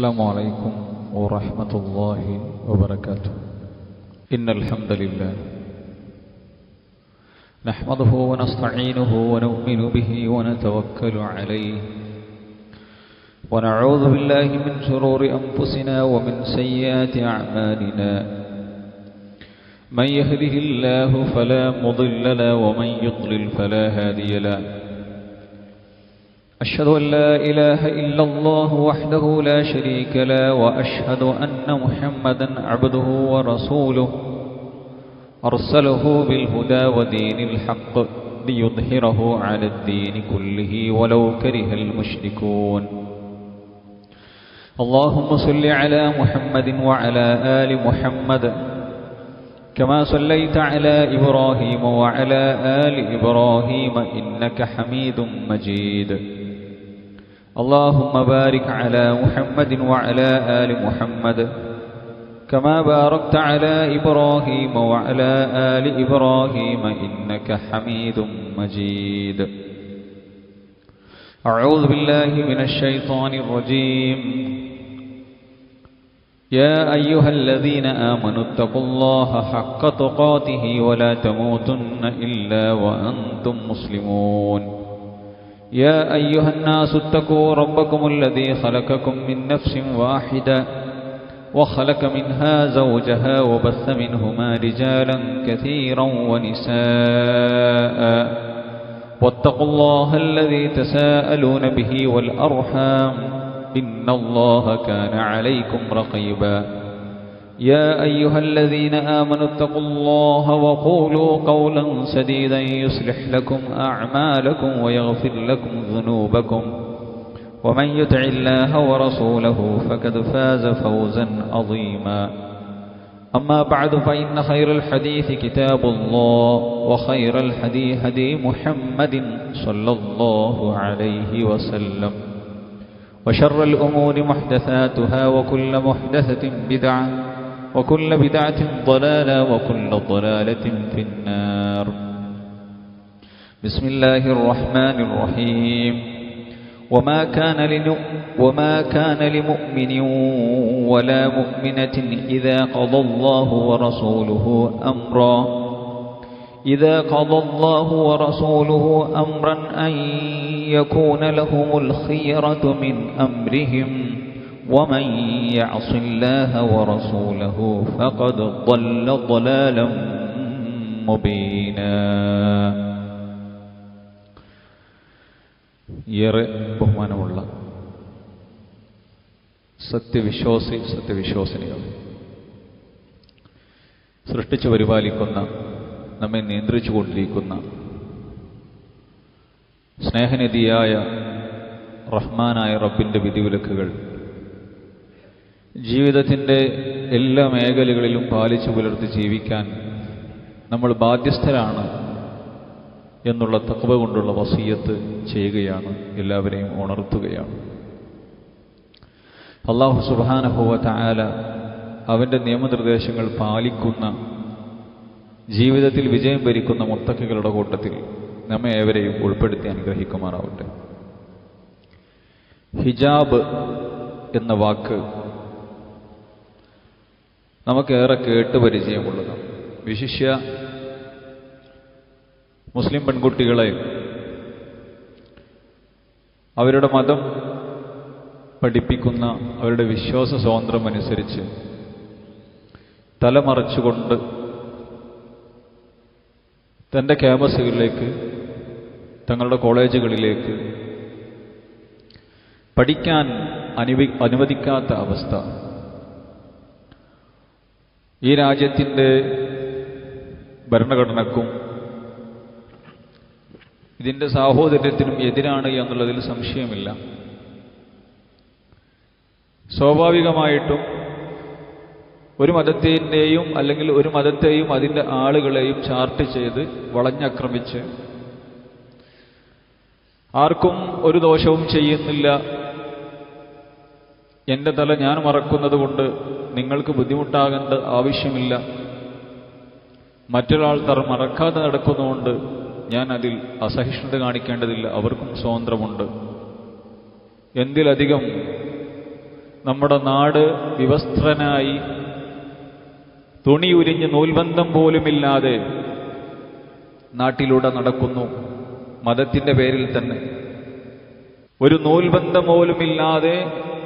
السلام عليكم ورحمة الله وبركاته إن الحمد لله نحمده ونستعينه ونؤمن به ونتوكل عليه ونعوذ بالله من شرور أنفسنا ومن سيئات أعمالنا من يهده الله فلا مضل له ومن يضلل فلا هادي له أشهد أن لا إله إلا الله وحده لا شريك له وأشهد أن محمدا عبده ورسوله أرسله بالهدى ودين الحق ليظهره على الدين كله ولو كره المشركون اللهم صل على محمد وعلى آل محمد كما صليت على إبراهيم وعلى آل إبراهيم إنك حميد مجيد اللهم بارك على محمد وعلى آل محمد كما باركت على إبراهيم وعلى آل إبراهيم إنك حميد مجيد أعوذ بالله من الشيطان الرجيم يا أيها الذين آمنوا اتقوا الله حق تقاته ولا تموتن إلا وأنتم مسلمون يا أيها الناس اتقوا ربكم الذي خلقكم من نفس واحدة وخلق منها زوجها وبث منهما رجالا كثيرا ونساء واتقوا الله الذي تساءلون به والأرحام إن الله كان عليكم رقيبا يا أيها الذين آمنوا اتقوا الله وقولوا قولا سديدا يصلح لكم أعمالكم ويغفر لكم ذنوبكم ومن يطع الله ورسوله فقد فاز فوزا عظيما أما بعد فإن خير الحديث كتاب الله وخير الحديث هدي محمد صلى الله عليه وسلم وشر الأمور محدثاتها وكل محدثة بدعة وكل بدعة ضلالة وكل ضلالة في النار بسم الله الرحمن الرحيم وما كان لنؤ وما كان لمؤمن ولا مؤمنة إذا قضى الله ورسوله أمرا إذا قضى الله ورسوله أمرا أن يكون لهم الخيرة من أمرهم ومن يعص الله ورسوله فقد ضل ضلالا مبينا ഏറെ ബഹുമാനമുള്ള സത്യവിശ്വാസി സത്യവിശ്വാസിനികൾ സൃഷ്ടിച്ചു പരിപാലിക്കുന്ന നമ്മെ നിയന്ത്രിച്ചു കൊണ്ടിരിക്കുന്ന സ്നേഹനിധിയായ റഹ്മാനായ റബ്ബിൻ്റെ വിധിവിലക്കുകൾ ജീവിതത്തിൻ്റെ എല്ലാ മേഖലകളിലും പാലിച്ചു പുലർത്തി ജീവിക്കാൻ നമ്മൾ ബാധ്യസ്ഥരാണ് എന്നുള്ള തക്കവ കൊണ്ടുള്ള വസീയത്ത് ചെയ്യുകയാണ് എല്ലാവരെയും ഉണർത്തുകയാണ് അള്ളാഹു സുബാനഹുവ തായാല അവൻ്റെ നിയമനിർദ്ദേശങ്ങൾ പാലിക്കുന്ന ജീവിതത്തിൽ വിജയം ഭരിക്കുന്ന മുത്തക്കുകളുടെ കൂട്ടത്തിൽ നമ്മെ ഏവരെയും ഉൾപ്പെടുത്തി അനുഗ്രഹിക്കുമാറാവട്ടെ ഹിജാബ് എന്ന വാക്ക് നമുക്കേറെ കേട്ട് പരിചയമുള്ളതാണ് വിശിഷ്യ മുസ്ലിം പെൺകുട്ടികളെ അവരുടെ മതം പഠിപ്പിക്കുന്ന അവരുടെ വിശ്വാസ സ്വാതന്ത്ര്യം അനുസരിച്ച് തലമറച്ചുകൊണ്ട് തൻ്റെ ക്യാമ്പസുകളിലേക്ക് തങ്ങളുടെ കോളേജുകളിലേക്ക് പഠിക്കാൻ അനുവി അനുവദിക്കാത്ത അവസ്ഥ ഈ രാജ്യത്തിൻ്റെ ഭരണഘടനക്കും ഇതിൻ്റെ സാഹോദര്യത്തിനും എതിരാണ് എന്നുള്ളതിൽ സംശയമില്ല സ്വാഭാവികമായിട്ടും ഒരു മതത്തിൻ്റെയും അല്ലെങ്കിൽ ഒരു മതത്തെയും അതിൻ്റെ ആളുകളെയും ചാർട്ട് ചെയ്ത് വളഞ്ഞാക്രമിച്ച് ആർക്കും ഒരു ദോഷവും ചെയ്യുന്നില്ല എൻ്റെ തല ഞാൻ മറക്കുന്നത് കൊണ്ട് നിങ്ങൾക്ക് ബുദ്ധിമുട്ടാകേണ്ട ആവശ്യമില്ല മറ്റൊരാൾ തറ മറക്കാതെ നടക്കുന്നതുകൊണ്ട് ഞാൻ അതിൽ അസഹിഷ്ണുത കാണിക്കേണ്ടതില്ല അവർക്കും സ്വാതന്ത്ര്യമുണ്ട് എന്തിലധികം നമ്മുടെ നാട് വിവസ്ത്രനായി തുണി ഉരിഞ്ഞ് നൂൽബന്ധം പോലുമില്ലാതെ നാട്ടിലൂടെ നടക്കുന്നു മതത്തിന്റെ പേരിൽ തന്നെ ഒരു നൂൽബന്ധം പോലുമില്ലാതെ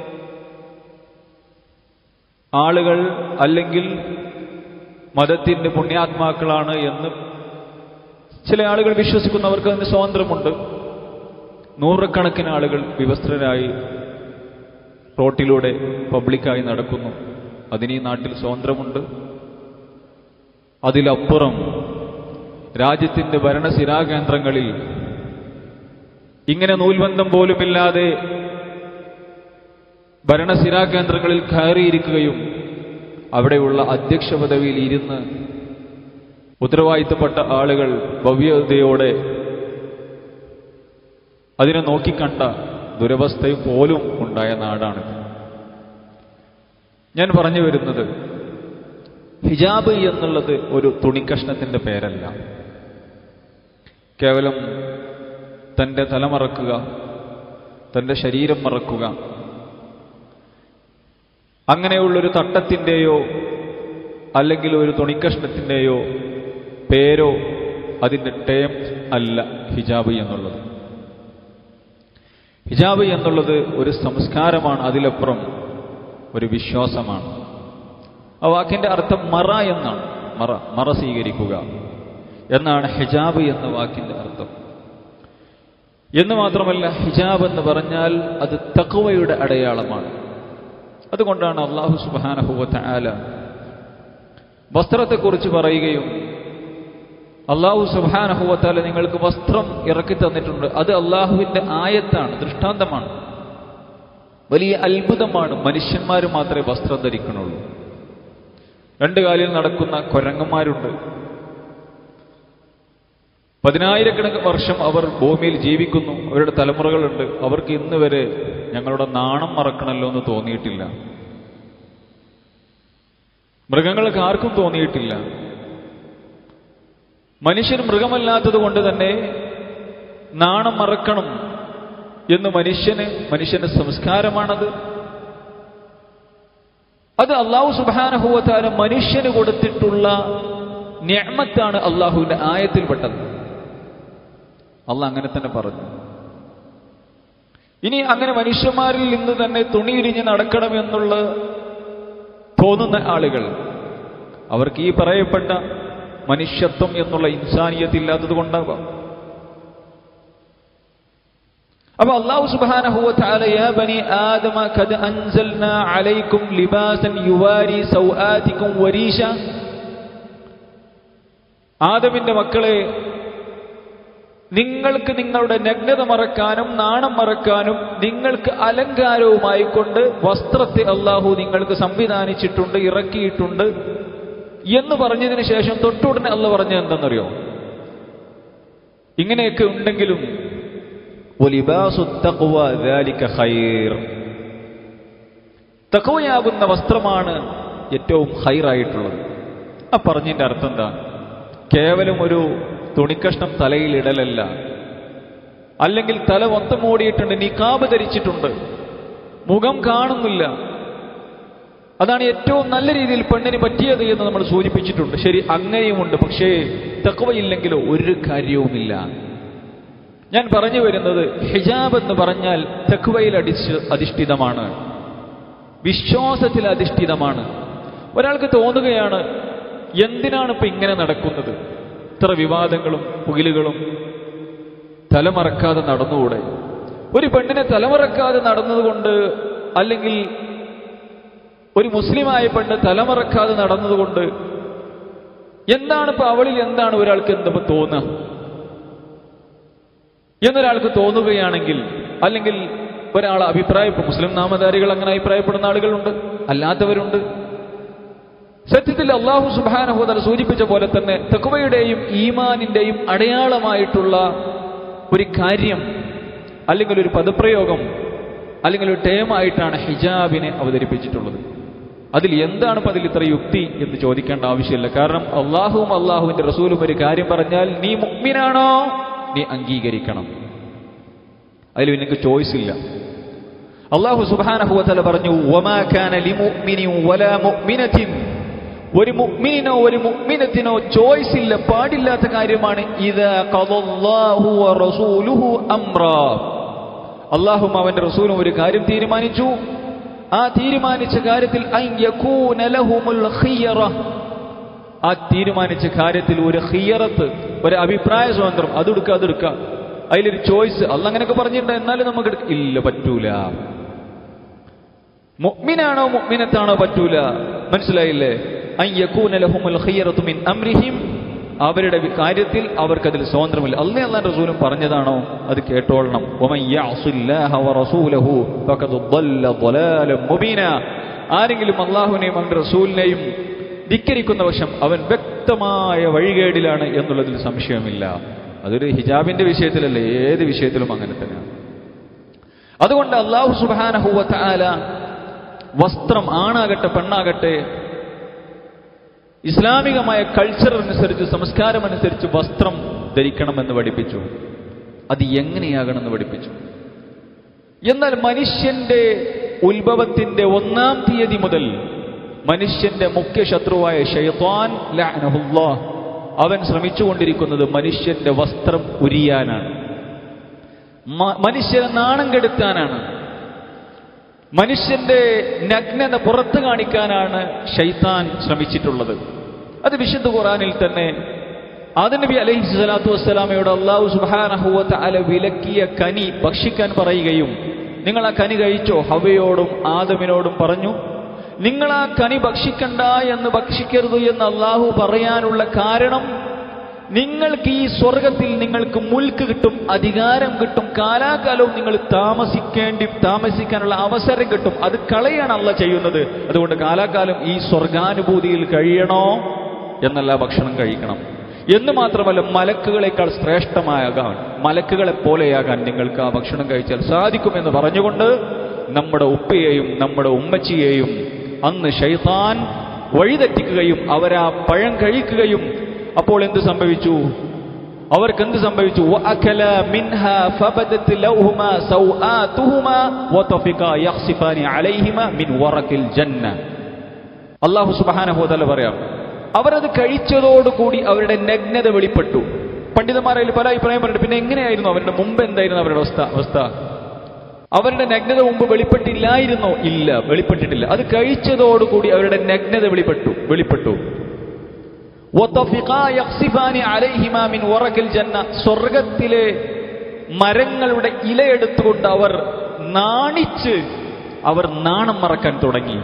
ആളുകൾ അല്ലെങ്കിൽ മതത്തിന്റെ പുണ്യാത്മാക്കളാണ് എന്ന് ചില ആളുകൾ വിശ്വസിക്കുന്നവർക്ക് അതിന് സ്വാതന്ത്ര്യമുണ്ട് നൂറുകണക്കിന് ആളുകൾ വിവസ്ത്രരായി റോട്ടിലൂടെ പബ്ലിക്കായി നടക്കുന്നു അതിന് ഈ നാട്ടിൽ സ്വാതന്ത്ര്യമുണ്ട് അതിലപ്പുറം രാജ്യത്തിന്റെ ഭരണസിരാകേന്ദ്രങ്ങളിൽ ഇങ്ങനെ നൂൽബന്ധം പോലുമില്ലാതെ ഭരണസിരാകേന്ദ്രങ്ങളിൽ കയറിയിരിക്കുകയും അവിടെയുള്ള അധ്യക്ഷ പദവിയിൽ ഇരുന്ന് ഉത്തരവാദിത്തപ്പെട്ട ആളുകൾ ഭവ്യതയോടെ അതിനെ നോക്കിക്കണ്ട ദുരവസ്ഥയും പോലും ഉണ്ടായ നാടാണിത് ഞാൻ പറഞ്ഞു വരുന്നത് ഹിജാബ് എന്നുള്ളത് ഒരു തുണിക്കഷ്ണത്തിന്റെ പേരല്ല കേവലം തൻ്റെ തലമറക്കുക തൻ്റെ ശരീരം മറക്കുക അങ്ങനെയുള്ളൊരു തട്ടത്തിൻ്റെയോ അല്ലെങ്കിൽ ഒരു തുണിക്കഷ്ണത്തിൻ്റെയോ പേരോ അതിൻ്റെ ടേം അല്ല ഹിജാബ് എന്നുള്ളത് ഹിജാബ് എന്നുള്ളത് ഒരു സംസ്കാരമാണ് അതിലപ്പുറം ഒരു വിശ്വാസമാണ് ആ വാക്കിന്റെ അർത്ഥം മറ എന്നാണ് മറ മറ സ്വീകരിക്കുക എന്നാണ് ഹിജാബ് എന്ന വാക്കിന്റെ അർത്ഥം എന്ന് മാത്രമല്ല ഹിജാബ് എന്ന് പറഞ്ഞാൽ അത് തക്വയുടെ അടയാളമാണ് അതുകൊണ്ടാണ് അള്ളാഹു സുബാനഹുവത്ത ആല വസ്ത്രത്തെക്കുറിച്ച് പറയുകയും അള്ളാഹു സുബാനഹുവത്താല നിങ്ങൾക്ക് വസ്ത്രം ഇറക്കി തന്നിട്ടുണ്ട് അത് അള്ളാഹുവിന്റെ ആയത്താണ് ദൃഷ്ടാന്തമാണ് വലിയ അത്ഭുതമാണ് മനുഷ്യന്മാർ മാത്രമേ വസ്ത്രം ധരിക്കണുള്ളൂ രണ്ട് കാലിൽ നടക്കുന്ന കുരങ്ങന്മാരുണ്ട് പതിനായിരക്കണക്കിന് വർഷം അവർ ഭൂമിയിൽ ജീവിക്കുന്നു അവരുടെ തലമുറകളുണ്ട് അവർക്ക് ഇന്ന് വരെ ഞങ്ങളുടെ നാണം മറക്കണമല്ലോ എന്ന് തോന്നിയിട്ടില്ല മൃഗങ്ങൾക്ക് ആർക്കും തോന്നിയിട്ടില്ല മനുഷ്യൻ മൃഗമല്ലാത്തത് കൊണ്ട് തന്നെ നാണം മറക്കണം എന്ന് മനുഷ്യന് മനുഷ്യന്റെ സംസ്കാരമാണത് അത് അള്ളാഹു സുബാനഹുവത്താര മനുഷ്യന് കൊടുത്തിട്ടുള്ള ഞാമത്താണ് അള്ളാഹുവിന്റെ ആയത്തിൽപ്പെട്ടത് അള്ളാഹ് അങ്ങനെ തന്നെ പറഞ്ഞു ഇനി അങ്ങനെ മനുഷ്യന്മാരിൽ നിന്ന് തന്നെ തുണി ഉരിഞ്ഞ് നടക്കണമെന്നുള്ള തോന്നുന്ന ആളുകൾ അവർക്ക് ഈ പറയപ്പെട്ട മനുഷ്യത്വം എന്നുള്ള ഇൻസാനിയത്ത് ഇല്ലാത്തത് കൊണ്ടാവാം അപ്പൊ അള്ളാഹു സുബ്ഹാനഹു തആല യാ ബനി ആദമ ഖദ് അൻസൽനാ അലൈക്കും ലിബാസൻ യുവാരി സൗആതിക്കും വരീഷ ആദമിന്റെ മക്കളെ നിങ്ങൾക്ക് നിങ്ങളുടെ നഗ്നത മറക്കാനും നാണം മറക്കാനും നിങ്ങൾക്ക് അലങ്കാരവുമായി കൊണ്ട് വസ്ത്രത്തെ അള്ളാഹു നിങ്ങൾക്ക് സംവിധാനിച്ചിട്ടുണ്ട് ഇറക്കിയിട്ടുണ്ട് എന്ന് പറഞ്ഞതിന് ശേഷം തൊട്ടുടനെ അല്ല പറഞ്ഞത് എന്തെന്നറിയോ ഇങ്ങനെയൊക്കെ ഉണ്ടെങ്കിലും തക്കവയാകുന്ന വസ്ത്രമാണ് ഏറ്റവും ഹൈറായിട്ടുള്ളത് ആ പറഞ്ഞതിന്റെ അർത്ഥം എന്താ കേവലം ഒരു തുണിക്കഷ്ണം തലയിൽ ഇടലല്ല അല്ലെങ്കിൽ തല മൊത്തം മൂടിയിട്ടുണ്ട് നിക്കാബ് ധരിച്ചിട്ടുണ്ട് മുഖം കാണുന്നില്ല അതാണ് ഏറ്റവും നല്ല രീതിയിൽ പെണ്ണിന് പറ്റിയത് എന്ന് നമ്മൾ സൂചിപ്പിച്ചിട്ടുണ്ട് ശരി അങ്ങനെയുമുണ്ട് പക്ഷേ തക്കവയില്ലെങ്കിലോ ഒരു കാര്യവുമില്ല ഞാൻ പറഞ്ഞു വരുന്നത് ഹിജാബ് എന്ന് പറഞ്ഞാൽ തക്വയിൽ അടിച്ച് അധിഷ്ഠിതമാണ് വിശ്വാസത്തിൽ അധിഷ്ഠിതമാണ് ഒരാൾക്ക് തോന്നുകയാണ് എന്തിനാണ് ഇപ്പൊ ഇങ്ങനെ നടക്കുന്നത് ഇത്ര വിവാദങ്ങളും പുകിലുകളും തലമറക്കാതെ നടന്നുകൂടെ ഒരു പെണ്ണിനെ തലമറക്കാതെ നടന്നതുകൊണ്ട് അല്ലെങ്കിൽ ഒരു മുസ്ലിമായ പെണ്ണ് തലമറക്കാതെ നടന്നതുകൊണ്ട് എന്താണ് ഇപ്പൊ അവളിൽ എന്താണ് ഒരാൾക്ക് എന്തപ്പോ തോന്നുക എന്നൊരാൾക്ക് തോന്നുകയാണെങ്കിൽ അല്ലെങ്കിൽ ഒരാൾ അഭിപ്രായപ്പെടും മുസ്ലിം നാമധാരികൾ അങ്ങനെ അഭിപ്രായപ്പെടുന്ന ആളുകളുണ്ട് അല്ലാത്തവരുണ്ട് സത്യത്തിൽ അള്ളാഹു സുബാനഹോദർ സൂചിപ്പിച്ച പോലെ തന്നെ തെക്കുവയുടെയും ഈമാനിന്റെയും അടയാളമായിട്ടുള്ള ഒരു കാര്യം അല്ലെങ്കിൽ ഒരു പദപ്രയോഗം അല്ലെങ്കിൽ ഒരു ടേമായിട്ടാണ് ഹിജാബിനെ അവതരിപ്പിച്ചിട്ടുള്ളത് അതിൽ എന്താണ് ഇപ്പം അതിൽ ഇത്ര യുക്തി എന്ന് ചോദിക്കേണ്ട ആവശ്യമില്ല കാരണം അള്ളാഹുവും അള്ളാഹുവിന്റെ റസൂലും ഒരു കാര്യം പറഞ്ഞാൽ നീ മുഗ്മിനാണോ നീ അംഗീകരിക്കണം അതിൽ നിനക്ക് ചോയ്സ് ഇല്ല അള്ളാഹു സുബാനഹുവല പറഞ്ഞു "വമാ കാന ലിമുഅ്മിനിൻ വലാ മുഅ്മിനത്തിൻ ഒരു മുഅ്മിനിനോ ഒരു മുഅ്മിനത്തിനോ ചോയ്സ് ഇല്ല പാടില്ലാത്ത കാര്യമാണ് ഇദാ ഖദല്ലാഹു വറസൂലുഹു അംറാ അള്ളാഹും അവന്റെ റസൂലും ഒരു കാര്യം തീരുമാനിച്ചു ആ തീരുമാനിച്ച കാര്യത്തിൽ അൻ യകൂന ലഹുമുൽ ഖിയറ ആ തീരുമാനിച്ച കാര്യത്തിൽ ഒരു ഖിയറത്ത് ഒരു അഭിപ്രായ സ്വാതന്ത്ര്യം അതെടുക്കുക അതെടുക്കുക അതിലൊരു ചോയ്സ് അല്ല അങ്ങനെയൊക്കെ പറഞ്ഞിട്ടുണ്ട് എന്നാലും നമുക്ക് എടുക്ക- ഇല്ല പറ്റൂല മുഅ്മിനാണോ മുഅ്മിനത്താണോ പറ്റൂല മനസ്സിലായില്ലേ അൻ യകൂന ലഹുമുൽ ഖിയറത്തു മിൻ അംരിഹിം അവരുടെ വി- കാര്യത്തിൽ അവർക്കതിൽ സ്വാതന്ത്ര്യമില്ല അള്ളേ അള്ളാൻ റസൂലും പറഞ്ഞതാണോ അത് കേട്ടോളണം വമൻ യഅസില്ലാഹ വറസൂലഹു ഫഖദ് ضل ضلالا മുബീന ആരെങ്കിലും അള്ളാഹുവിനെയും അവന്റെ റസൂലിനെയും ധിക്കരിക്കുന്ന പക്ഷം അവൻ വ്യക്തമായ വഴികേടിലാണ് എന്നുള്ളതിൽ സംശയമില്ല അതൊരു ഹിജാബിന്റെ വിഷയത്തിലല്ല ഏത് വിഷയത്തിലും അങ്ങനെ തന്നെയാണ് അതുകൊണ്ട് അള്ളാഹു സുബാനഹുവ ആല വസ്ത്രം ആണാകട്ടെ പെണ്ണാകട്ടെ ഇസ്ലാമികമായ കൾച്ചർ അനുസരിച്ച് സംസ്കാരം അനുസരിച്ച് വസ്ത്രം ധരിക്കണമെന്ന് പഠിപ്പിച്ചു അത് എങ്ങനെയാകണമെന്ന് പഠിപ്പിച്ചു എന്നാൽ മനുഷ്യന്റെ ഉത്ഭവത്തിന്റെ ഒന്നാം തീയതി മുതൽ മനുഷ്യന്റെ മുഖ്യ ശത്രുവായ ഷെയ്ത്താൻ ലഅനഹുല്ലാ അവൻ ശ്രമിച്ചുകൊണ്ടിരിക്കുന്നത് മനുഷ്യന്റെ വസ്ത്രം ഉരിയാനാണ് മ- മനുഷ്യനെ നാണം കെടുത്താനാണ് മനുഷ്യന്റെ നഗ്നത പുറത്തു കാണിക്കാനാണ് ഷൈത്താൻ ശ്രമിച്ചിട്ടുള്ളത് അത് വിശുദ്ധ ഖുറാനിൽ തന്നെ ആദനബി അലൈഹി സ്വലാത്തു വസ്സലാമയോട് അള്ളാഹു സുബാനഹുവത്ത് അല വിലക്കിയ കനി ഭക്ഷിക്കാൻ പറയുകയും നിങ്ങൾ ആ കനി കഴിച്ചോ ഹവയോടും ആദമിനോടും പറഞ്ഞു നിങ്ങൾ ആ കനി ഭക്ഷിക്കണ്ട എന്ന് ഭക്ഷിക്കരുത് എന്ന് അള്ളാഹു പറയാനുള്ള കാരണം നിങ്ങൾക്ക് ഈ സ്വർഗത്തിൽ നിങ്ങൾക്ക് മുൽക്ക് കിട്ടും അധികാരം കിട്ടും കാലാകാലവും നിങ്ങൾ താമസിക്കേണ്ടി താമസിക്കാനുള്ള അവസരം കിട്ടും അത് കളയാണ് അല്ല ചെയ്യുന്നത് അതുകൊണ്ട് കാലാകാലം ഈ സ്വർഗാനുഭൂതിയിൽ കഴിയണോ എന്നല്ല ഭക്ഷണം കഴിക്കണം എന്ന് മാത്രമല്ല മലക്കുകളെക്കാൾ ശ്രേഷ്ഠമാകാൻ മലക്കുകളെ പോലെയാകാൻ നിങ്ങൾക്ക് ആ ഭക്ഷണം കഴിച്ചാൽ സാധിക്കുമെന്ന് പറഞ്ഞുകൊണ്ട് നമ്മുടെ ഉപ്പയെയും നമ്മുടെ ഉമ്മച്ചിയെയും അന്ന് ഷൈത്താൻ വഴിതെറ്റിക്കുകയും അവരാ പഴം കഴിക്കുകയും അപ്പോൾ എന്ത് സംഭവിച്ചു അവർക്ക് എന്ത് സംഭവിച്ചു വഅകല മിൻഹ ഫബദത് ലൗഹുമാ സൗആതുഹുമാ വതഫികാ യഖ്സിഫാനി അലൈഹിമ മിൻ വറക്കിൽ ജന്ന അല്ലാഹു സുബ്ഹാനഹു വതആല പറയാം അവരത് കഴിച്ചതോടുകൂടി അവരുടെ നഗ്നത വെളിപ്പെട്ടു പണ്ഡിതന്മാരിൽ പല അഭിപ്രായം പറഞ്ഞിട്ട് പിന്നെ എങ്ങനെയായിരുന്നു അവരുടെ മുമ്പ് എന്തായിരുന്നു അവരുടെ അവസ്ഥ അവസ്ഥ അവരുടെ നഗ്നത മുമ്പ് വെളിപ്പെട്ടില്ലായിരുന്നോ ഇല്ല വെളിപ്പെട്ടിട്ടില്ല അത് കഴിച്ചതോടുകൂടി അവരുടെ നഗ്നത വെളിപ്പെട്ടു വെളിപ്പെട്ടു വതഫിഖാ യഖ്സിഫാനി അലൈഹിമാ മിൻ വറകിൽ ജന്ന സ്വർഗത്തിലെ മരങ്ങളുടെ ഇലയെടുത്തുകൊണ്ട് അവർ നാണിച്ച് അവർ നാണം മറക്കാൻ തുടങ്ങി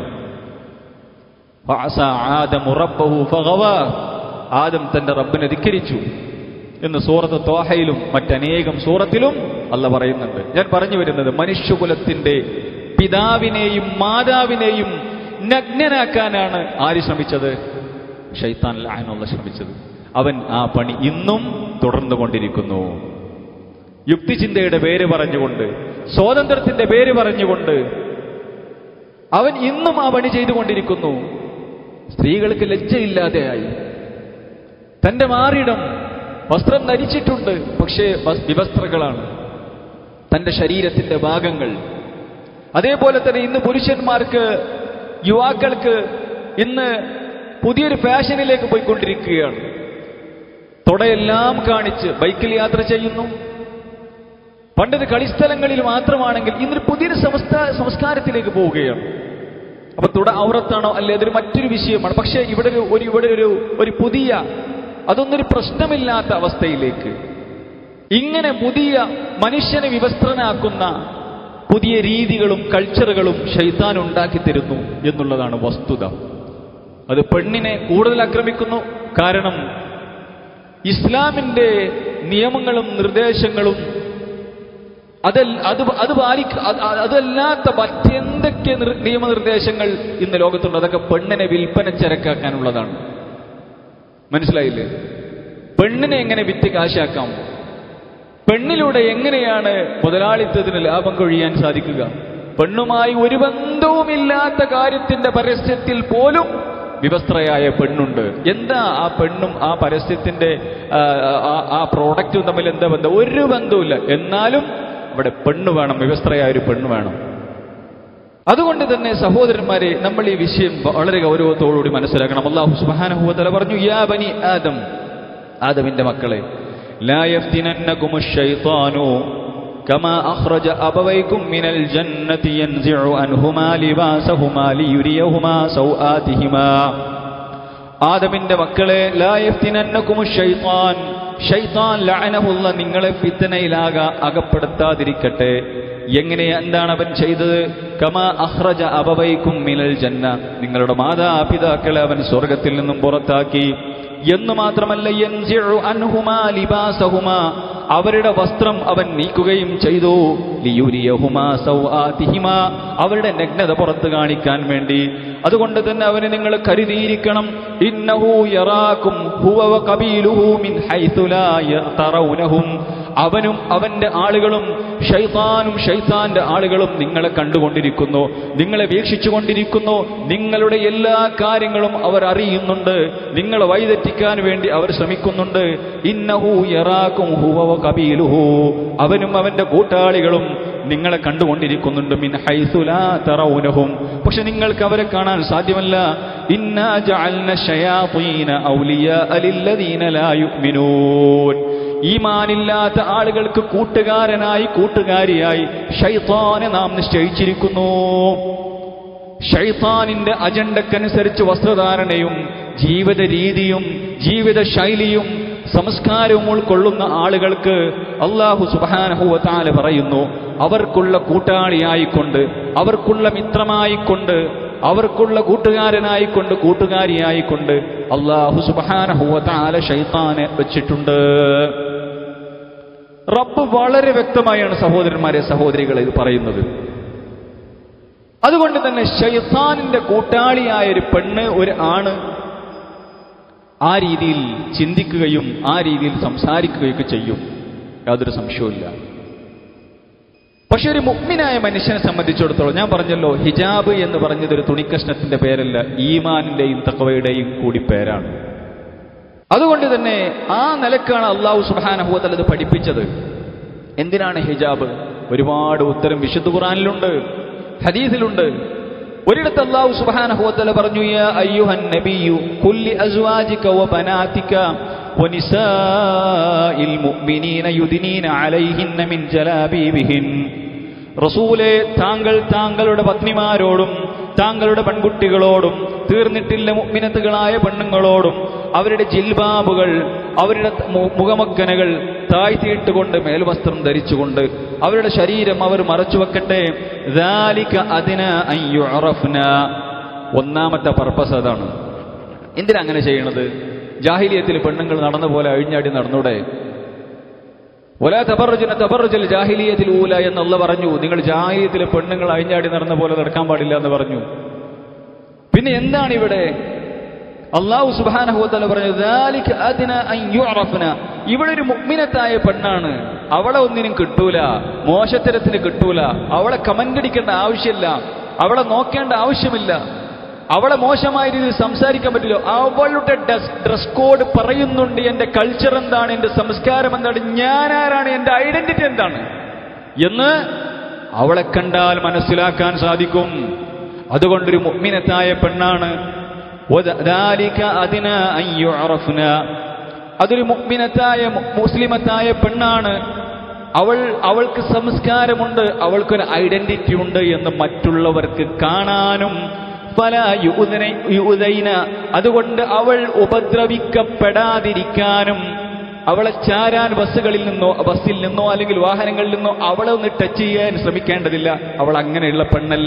ഫഅസാ ആദമു റബ്ബഹു ഫഗവാ. ആദം തന്റെ റബ്ബിനെ ധിക്കരിച്ചു എന്ന് സൂറത്ത് തോഹയിലും മറ്റനേകം സൂറത്തിലും അല്ല പറയുന്നുണ്ട് ഞാൻ പറഞ്ഞു വരുന്നത് മനുഷ്യകുലത്തിന്റെ പിതാവിനെയും മാതാവിനെയും നഗ്നനാക്കാനാണ് ആര് ശ്രമിച്ചത് ഷൈത്താൻ ലാനുള്ള ശ്രമിച്ചത് അവൻ ആ പണി ഇന്നും തുടർന്നുകൊണ്ടിരിക്കുന്നു യുക്തിചിന്തയുടെ പേര് പറഞ്ഞുകൊണ്ട് സ്വാതന്ത്ര്യത്തിന്റെ പേര് പറഞ്ഞുകൊണ്ട് അവൻ ഇന്നും ആ പണി ചെയ്തുകൊണ്ടിരിക്കുന്നു സ്ത്രീകൾക്ക് ലജ്ജയില്ലാതെയായി തന്റെ മാറിടം വസ്ത്രം ധരിച്ചിട്ടുണ്ട് പക്ഷേ വസ്- വിവസ്ത്രകളാണ് തന്റെ ശരീരത്തിന്റെ ഭാഗങ്ങൾ അതേപോലെ തന്നെ ഇന്ന് പുരുഷന്മാർക്ക് യുവാക്കൾക്ക് ഇന്ന് പുതിയൊരു ഫാഷനിലേക്ക് പോയിക്കൊണ്ടിരിക്കുകയാണ് തുടയെല്ലാം കാണിച്ച് ബൈക്കിൽ യാത്ര ചെയ്യുന്നു പണ്ടത് കളിസ്ഥലങ്ങളിൽ മാത്രമാണെങ്കിൽ ഇന്നൊരു പുതിയൊരു സംസ്ഥാ സംസ്കാരത്തിലേക്ക് പോവുകയാണ് അപ്പൊ തുട ഔറത്താണോ അല്ലെ അതൊരു മറ്റൊരു വിഷയമാണ് പക്ഷേ ഇവിടെ ഒരു ഒരു ഇവിടെ ഒരു ഒരു പുതിയ അതൊന്നൊരു പ്രശ്നമില്ലാത്ത അവസ്ഥയിലേക്ക് ഇങ്ങനെ പുതിയ മനുഷ്യനെ വിവസ്ത്രനാക്കുന്ന പുതിയ രീതികളും കൾച്ചറുകളും ഷൈത്താൻ ഉണ്ടാക്കി തരുന്നു എന്നുള്ളതാണ് വസ്തുത അത് പെണ്ണിനെ കൂടുതൽ ആക്രമിക്കുന്നു കാരണം ഇസ്ലാമിന്റെ നിയമങ്ങളും നിർദ്ദേശങ്ങളും അതൽ അത് അത് പാലിക്ക അത് അതല്ലാത്ത മറ്റെന്തൊക്കെ നിർ- നിയമനിർദ്ദേശങ്ങൾ ഇന്ന് ലോകത്തുണ്ട് അതൊക്കെ പെണ്ണിനെ വിൽപ്പന ചരക്കാക്കാനുള്ളതാണ് മനസ്സിലായില്ലേ പെണ്ണിനെ എങ്ങനെ വിറ്റ് കാശാക്കാം പെണ്ണിലൂടെ എങ്ങനെയാണ് മുതലാളിത്തത്തിന് ലാഭം കൊഴിയാൻ സാധിക്കുക പെണ്ണുമായി ഒരു ബന്ധവുമില്ലാത്ത കാര്യത്തിന്റെ പരസ്യത്തിൽ പോലും വിവസ്ത്രയായ പെണ്ണുണ്ട് എന്താ ആ പെണ്ണും ആ പരസ്യത്തിന്റെ ആ, ആ- ആ പ്രോഡക്റ്റും തമ്മിൽ എന്താ ബന്ധം ഒരു ബന്ധവുമില്ല എന്നാലും ഇവിടെ പെണ്ണ് വേണം വിവസ്ത്രയായ ഒരു പെണ്ണ് വേണം അതുകൊണ്ട് തന്നെ സഹോദരന്മാരെ നമ്മൾ ഈ വിഷയം വളരെ ഗൗരവത്തോടുകൂടി മനസ്സിലാക്കണം അള്ളാഹു സുബാനഹുവതല പറഞ്ഞു യാ ബനി ആദം ആദമിന്റെ മക്കളെ ലാ യഫ്തിനന്നകുമു ശൈത്താനു كما أخرج أبويكم من الجنة ينزع عنهما لباسهما ليريهما سوآتهما ആദമിന്റെ മക്കളെ ലായഫ്തിനന്നകുമു ഷൈത്താൻ ഷൈത്താൻ ലഅനഹുള്ള നിങ്ങളെ ഫിത്തനയിലാക അകപ്പെടുത്താതിരിക്കട്ടെ എങ്ങനെ എന്താണ് അവൻ ചെയ്തത് കമാ അഹ്റജ അബവൈക്കും മിനൽ ജന്ന നിങ്ങളുടെ മാതാപിതാക്കളെ അവൻ സ്വർഗത്തിൽ നിന്നും പുറത്താക്കി എന്ന് മാത്രമല്ല യൻസിഉ അൻഹുമാ ലിബാസഹുമാ അവരുടെ വസ്ത്രം അവൻ നീക്കുകയും ചെയ്തു ലിയുരിയഹുമാ സൗആതിഹിമാ അവരുടെ നഗ്നത പുറത്ത് കാണിക്കാൻ വേണ്ടി അതുകൊണ്ട് തന്നെ അവനെ നിങ്ങൾ കരുതിയിരിക്കണം ഇന്നഹു യറാക്കും ഹുവ വ ഖബീലുഹു മിൻ ഹൈതു ലാ യറൗനഹും അവനും അവന്റെ ആളുകളും ഷൈത്താനും ഷൈത്താന്റെ ആളുകളും നിങ്ങളെ കണ്ടുകൊണ്ടിരിക്കുന്നു നിങ്ങളെ വീക്ഷിച്ചുകൊണ്ടിരിക്കുന്നു നിങ്ങളുടെ എല്ലാ കാര്യങ്ങളും അവർ അറിയുന്നുണ്ട് നിങ്ങളെ വഴിതെറ്റിക്കാൻ വേണ്ടി അവർ ശ്രമിക്കുന്നുണ്ട് ഇന്നഹു യറാക്കും ഹുവ വ ഖബീലുഹു അവനും അവന്റെ കൂട്ടാളികളും നിങ്ങളെ കണ്ടുകൊണ്ടിരിക്കുന്നുണ്ട് മിൻ ഹൈസുലാ തറൗനഹും പക്ഷെ നിങ്ങൾക്ക് അവരെ കാണാൻ സാധ്യമല്ല ഇന്നാ ജഅൽന ശയാതീന ഔലിയാ ലില്ലദീന ലാ യുഅ്മിനൂൻ ഈമാനില്ലാത്ത ആളുകൾക്ക് കൂട്ടുകാരനായി കൂട്ടുകാരിയായി ഷൈത്താനെ നാം നിശ്ചയിച്ചിരിക്കുന്നു ഷൈത്താനിന്റെ അജണ്ടക്കനുസരിച്ച് വസ്ത്രധാരണയും ജീവിത രീതിയും ജീവിത ശൈലിയും സംസ്കാരവും ഉൾക്കൊള്ളുന്ന ആളുകൾക്ക് അള്ളാഹു സുബാനഹുവത്താല പറയുന്നു അവർക്കുള്ള കൂട്ടാളിയായിക്കൊണ്ട് അവർക്കുള്ള മിത്രമായിക്കൊണ്ട് അവർക്കുള്ള കൂട്ടുകാരനായിക്കൊണ്ട് കൂട്ടുകാരിയായിക്കൊണ്ട് അള്ളാഹു സുബാനഹുവത്താല ഷൈത്താനെ വെച്ചിട്ടുണ്ട് റബ്ബ് വളരെ വ്യക്തമായാണ് സഹോദരന്മാരെ സഹോദരികളെ ഇത് പറയുന്നത് അതുകൊണ്ട് തന്നെ ഷൈത്താനിന്റെ കൂട്ടാളിയായ ഒരു പെണ്ണ് ഒരു ആണ് ആ രീതിയിൽ ചിന്തിക്കുകയും ആ രീതിയിൽ സംസാരിക്കുകയൊക്കെ ചെയ്യും യാതൊരു സംശയവുമില്ല പക്ഷെ ഒരു മുഗ്മിനായ മനുഷ്യനെ സംബന്ധിച്ചിടത്തോളം ഞാൻ പറഞ്ഞല്ലോ ഹിജാബ് എന്ന് പറഞ്ഞത് ഒരു തുണിക്കഷ്ണത്തിന്റെ പേരല്ല ഈമാനിന്റെയും തക്കവയുടെയും കൂടി പേരാണ് അതുകൊണ്ട് തന്നെ ആ നിലക്കാണ് അള്ളാഹു സുബാനഹുവത്തൽ ഇത് പഠിപ്പിച്ചത് എന്തിനാണ് ഹിജാബ് ഒരുപാട് ഉത്തരം വിശുദ്ധ ഖുറാനിലുണ്ട് ഹദീസിലുണ്ട് ഒരിടത്ത് അള്ളാഹു സുബാനഹുവത്തല പറഞ്ഞു യാ അയ്യുഹൻ നബിയു കുല്ലി അസ്വാജിക വ ബനാതിക വനിസാഇൽ മുഅ്മിനീന യുദ്നീന അലൈഹിന്ന മിൻ ജലാബീബിഹിൻ റസൂലെ താങ്കൾ താങ്കളുടെ പത്നിമാരോടും താങ്കളുടെ പെൺകുട്ടികളോടും തീർന്നിട്ടില്ല മുഗ്മിനത്തുകളായ പെണ്ണുങ്ങളോടും അവരുടെ ജിൽബാബുകൾ അവരുടെ മു- മുഖമക്കനകൾ താഴ്ത്തിയിട്ടുകൊണ്ട് മേൽവസ്ത്രം ധരിച്ചുകൊണ്ട് അവരുടെ ശരീരം അവർ മറച്ചു വെക്കട്ടെ ذَلِكَ أَدْنَى أَن يُعْرَفْنَ. ഒന്നാമത്തെ പർപ്പസ് അതാണ് എന്തിനാ അങ്ങനെ ചെയ്യണത് ജാഹിലിയത്തിൽ പെണ്ണുങ്ങൾ നടന്ന പോലെ അഴിഞ്ഞാടി നടന്നൂടെ ഒലാ തബറുജന തബറുജൽ ജാഹിലിയത്തിൽ ഊല എന്നുള്ള പറഞ്ഞു നിങ്ങൾ ജാഹിലിയത്തിലെ പെണ്ണുങ്ങൾ അഴിഞ്ഞാടി നടന്ന പോലെ നടക്കാൻ പാടില്ല എന്ന് പറഞ്ഞു പിന്നെ എന്താണ് ഇവിടെ അള്ളാഹു സുബാനഹുത്തല പറഞ്ഞു "ذَلِكَ أَدْنَى أَن يُعْرَفْنَ." ഇവിടെ ഒരു മുഗ്മിനത്തായ പെണ്ണാണ് അവളെ ഒന്നിനും കിട്ടൂല മോശത്തരത്തിന് കിട്ടൂല അവളെ കമന്റ് അടിക്കേണ്ട ആവശ്യമില്ല അവളെ നോക്കേണ്ട ആവശ്യമില്ല അവളെ മോശമായ രീതിയിൽ സംസാരിക്കാൻ പറ്റില്ല അവളുടെ ഡ്രസ് കോഡ് പറയുന്നുണ്ട് എന്റെ കൾച്ചർ എന്താണ് എന്റെ സംസ്കാരം എന്താണ് ഞാൻ ആരാണ് എന്റെ ഐഡന്റിറ്റി എന്താണ് എന്ന് അവളെ കണ്ടാൽ മനസ്സിലാക്കാൻ സാധിക്കും അതുകൊണ്ടൊരു മുഗ്മിനത്തായ പെണ്ണാണ് وذلك أدنى أن يعرفن അതൊരു മുഗ്മിനത്തായ മു- മുസ്ലിമത്തായ പെണ്ണാണ് അവൾ അവൾക്ക് സംസ്കാരമുണ്ട് അവൾക്കൊരു ഐഡന്റിറ്റി ഉണ്ട് എന്ന് മറ്റുള്ളവർക്ക് കാണാനും ഫല യുഉദന യുഉദൈന അതുകൊണ്ട് അവൾ ഉപദ്രവിക്കപ്പെടാതിരിക്കാനും അവളെ ചാരാൻ ബസ്സുകളിൽ നിന്നോ ബസ്സിൽ നിന്നോ അല്ലെങ്കിൽ വാഹനങ്ങളിൽ നിന്നോ അവളെ ഒന്ന് ടച്ച് ചെയ്യാൻ ശ്രമിക്കേണ്ടതില്ല അവൾ അങ്ങനെയുള്ള പെണ്ണല്ല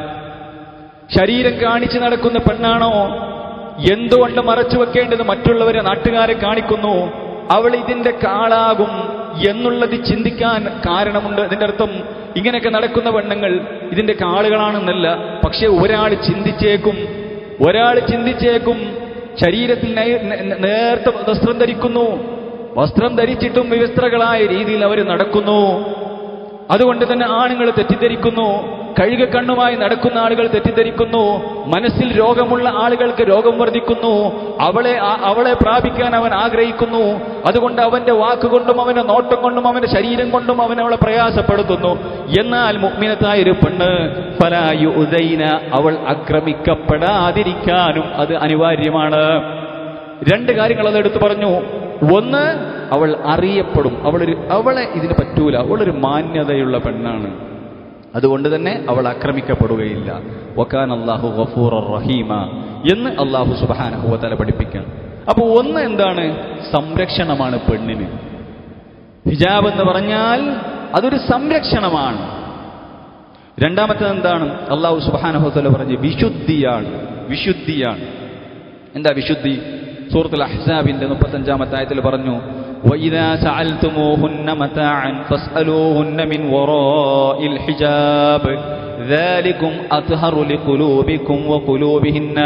ശരീരം കാണിച്ചു നടക്കുന്ന പെണ്ണാണോ എന്തുകൊണ്ട് മറച്ചു വെക്കേണ്ടത് മറ്റുള്ളവരെ നാട്ടുകാരെ കാണിക്കുന്നു അവൾ ഇതിന്റെ കാളാകും എന്നുള്ളത് ചിന്തിക്കാൻ കാരണമുണ്ട് അതിന്റെ അർത്ഥം ഇങ്ങനെയൊക്കെ നടക്കുന്ന പെണ്ണുങ്ങൾ ഇതിന്റെ കാളുകളാണെന്നല്ല പക്ഷെ ഒരാൾ ചിന്തിച്ചേക്കും ഒരാൾ ചിന്തിച്ചേക്കും ശരീരത്തിൽ നേ- നേ- നേർത്ത വസ്ത്രം ധരിക്കുന്നു വസ്ത്രം ധരിച്ചിട്ടും വിവസ്ത്രകളായ രീതിയിൽ അവർ നടക്കുന്നു അതുകൊണ്ട് തന്നെ ആണുങ്ങൾ തെറ്റിദ്ധരിക്കുന്നു കഴുകക്കണ്ണുമായി നടക്കുന്ന ആളുകൾ തെറ്റിദ്ധരിക്കുന്നു മനസ്സിൽ രോഗമുള്ള ആളുകൾക്ക് രോഗം വർദ്ധിക്കുന്നു അവളെ ആ- അവളെ പ്രാപിക്കാൻ അവൻ ആഗ്രഹിക്കുന്നു അതുകൊണ്ട് അവന്റെ വാക്കുകൊണ്ടും അവന്റെ നോട്ടം കൊണ്ടും അവന്റെ ശരീരം കൊണ്ടും അവൻ അവളെ പ്രയാസപ്പെടുത്തുന്നു എന്നാൽ മുഗ്മിനത്തായ ഒരു പെണ്ണ് ഫലായു ഉദൈന അവൾ ആക്രമിക്കപ്പെടാതിരിക്കാനും അത് അനിവാര്യമാണ് രണ്ട് കാര്യങ്ങൾ അത് എടുത്തു പറഞ്ഞു ഒന്ന് അവൾ അറിയപ്പെടും അവളൊരു അവളെ ഇതിന് പറ്റൂല അവളൊരു മാന്യതയുള്ള പെണ്ണാണ് അതുകൊണ്ട് തന്നെ അവൾ ആക്രമിക്കപ്പെടുകയില്ല വക്കാൻ അള്ളാഹു ഗഫൂർ റഹീമ എന്ന് അള്ളാഹു സുബാനഹുവതല പഠിപ്പിക്കണം അപ്പോൾ ഒന്ന് എന്താണ് സംരക്ഷണമാണ് പെണ്ണിന് ഹിജാബ് എന്ന് പറഞ്ഞാൽ അതൊരു സംരക്ഷണമാണ് രണ്ടാമത്തേത് എന്താണ് അള്ളാഹു സുബാനഹുത്തല പറഞ്ഞ് വിശുദ്ധിയാണ് വിശുദ്ധിയാണ് എന്താ വിശുദ്ധി സൂറത്തുൽ അഹ്സാബിന്റെ മുപ്പത്തഞ്ചാമത്തെ ആയത്തിൽ പറഞ്ഞു وَإِذَا سَأَلْتُمُوهُنَّ مَتَاعًا فَاسْأَلُوهُنَّ مِنْ وَرَاءِ الْحِجَابِ ذَلِكُمْ أَطْهَرُ لِقُلُوبِكُمْ وَقُلُوبِهِنَّ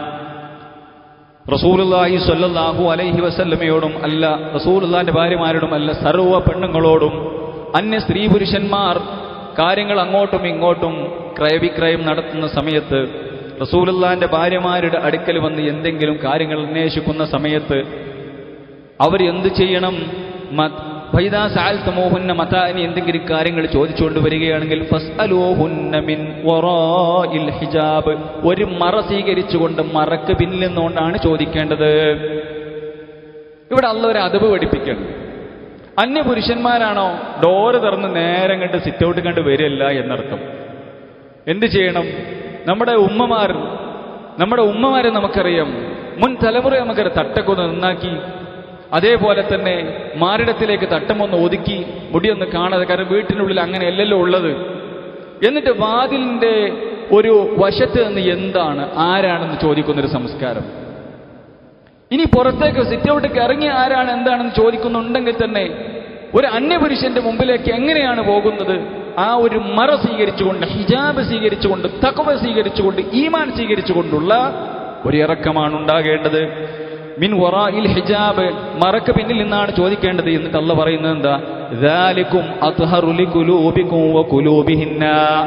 റസൂലുള്ളാഹി സ്വല്ലല്ലാഹു അലൈഹി വസല്ലമയോടും അല്ല റസൂലുള്ളാന്റെ ഭാര്യമാരോടും അല്ല സർവ്വ പെണ്ണുങ്ങളോടും അന്യ സ്ത്രീ പുരുഷന്മാർ കാര്യങ്ങൾ അങ്ങോട്ടും ഇങ്ങോട്ടും ക്രയവിക്രയം നടത്തുന്ന സമയത്ത് റസൂലുള്ളാന്റെ ഭാര്യമാരുടെ അടുക്കൽ വന്ന് എന്തെങ്കിലും കാര്യങ്ങൾ അന്വേഷിക്കുന്ന സമയത്ത് അവർ എന്ത് ചെയ്യണം ഫൈദാ സാൽത്തമോഹുന്ന മതാനി എന്തെങ്കിലും കാര്യങ്ങൾ ചോദിച്ചുകൊണ്ട് വരികയാണെങ്കിൽ ഫസ്അലൂഹുന്ന മിൻ വറാഇൽ ഹിജാബ് ഒരു മറ സ്വീകരിച്ചുകൊണ്ട് മറക്ക് പിന്നിൽ നിന്നുകൊണ്ടാണ് ചോദിക്കേണ്ടത് ഇവിടെ അല്ല ഒരു അതവ് പഠിപ്പിക്കണം അന്യ പുരുഷന്മാരാണോ ഡോറ് തുറന്ന് നേരം കണ്ട് സിറ്റ് ഔട്ട് കണ്ട് വരില്ല എന്നർത്ഥം എന്ത് ചെയ്യണം നമ്മുടെ ഉമ്മമാർ നമ്മുടെ ഉമ്മമാരെ നമുക്കറിയാം മുൻ തലമുറ നമുക്കറിയാം തട്ടൊക്കെ ഒന്ന് നന്നാക്കി അതേപോലെ തന്നെ മാറിടത്തിലേക്ക് തട്ടമൊന്ന് ഒതുക്കി മുടിയൊന്ന് കാണാതെ കാരണം വീട്ടിനുള്ളിൽ അങ്ങനെ അല്ലല്ലോ ഉള്ളത് എന്നിട്ട് വാതിലിന്റെ ഒരു വശത്ത് നിന്ന് എന്താണ് ആരാണെന്ന് ചോദിക്കുന്നൊരു സംസ്കാരം ഇനി പുറത്തേക്ക് സിറ്റ് ഔട്ടിലേക്ക് ഇറങ്ങി ആരാണ് എന്താണെന്ന് ചോദിക്കുന്നുണ്ടെങ്കിൽ തന്നെ ഒരു അന്യപുരുഷന്റെ മുമ്പിലേക്ക് എങ്ങനെയാണ് പോകുന്നത് ആ ഒരു മറ സ്വീകരിച്ചുകൊണ്ട് ഹിജാബ് സ്വീകരിച്ചുകൊണ്ട് തക്കവ സ്വീകരിച്ചുകൊണ്ട് ഈമാൻ സ്വീകരിച്ചുകൊണ്ടുള്ള ഒരു ഇറക്കമാണ് ഉണ്ടാകേണ്ടത് മിൻ വറായിൽ ഹിജാബ് മറക്ക് പിന്നിൽ നിന്നാണ് ചോദിക്കേണ്ടത് എന്നിട്ട് അല്ല പറയുന്നത് എന്താ ذَلِكُمْ أَطْهَرُ لِقُلُوبِكُمْ وَقُلُوبِهِنَّ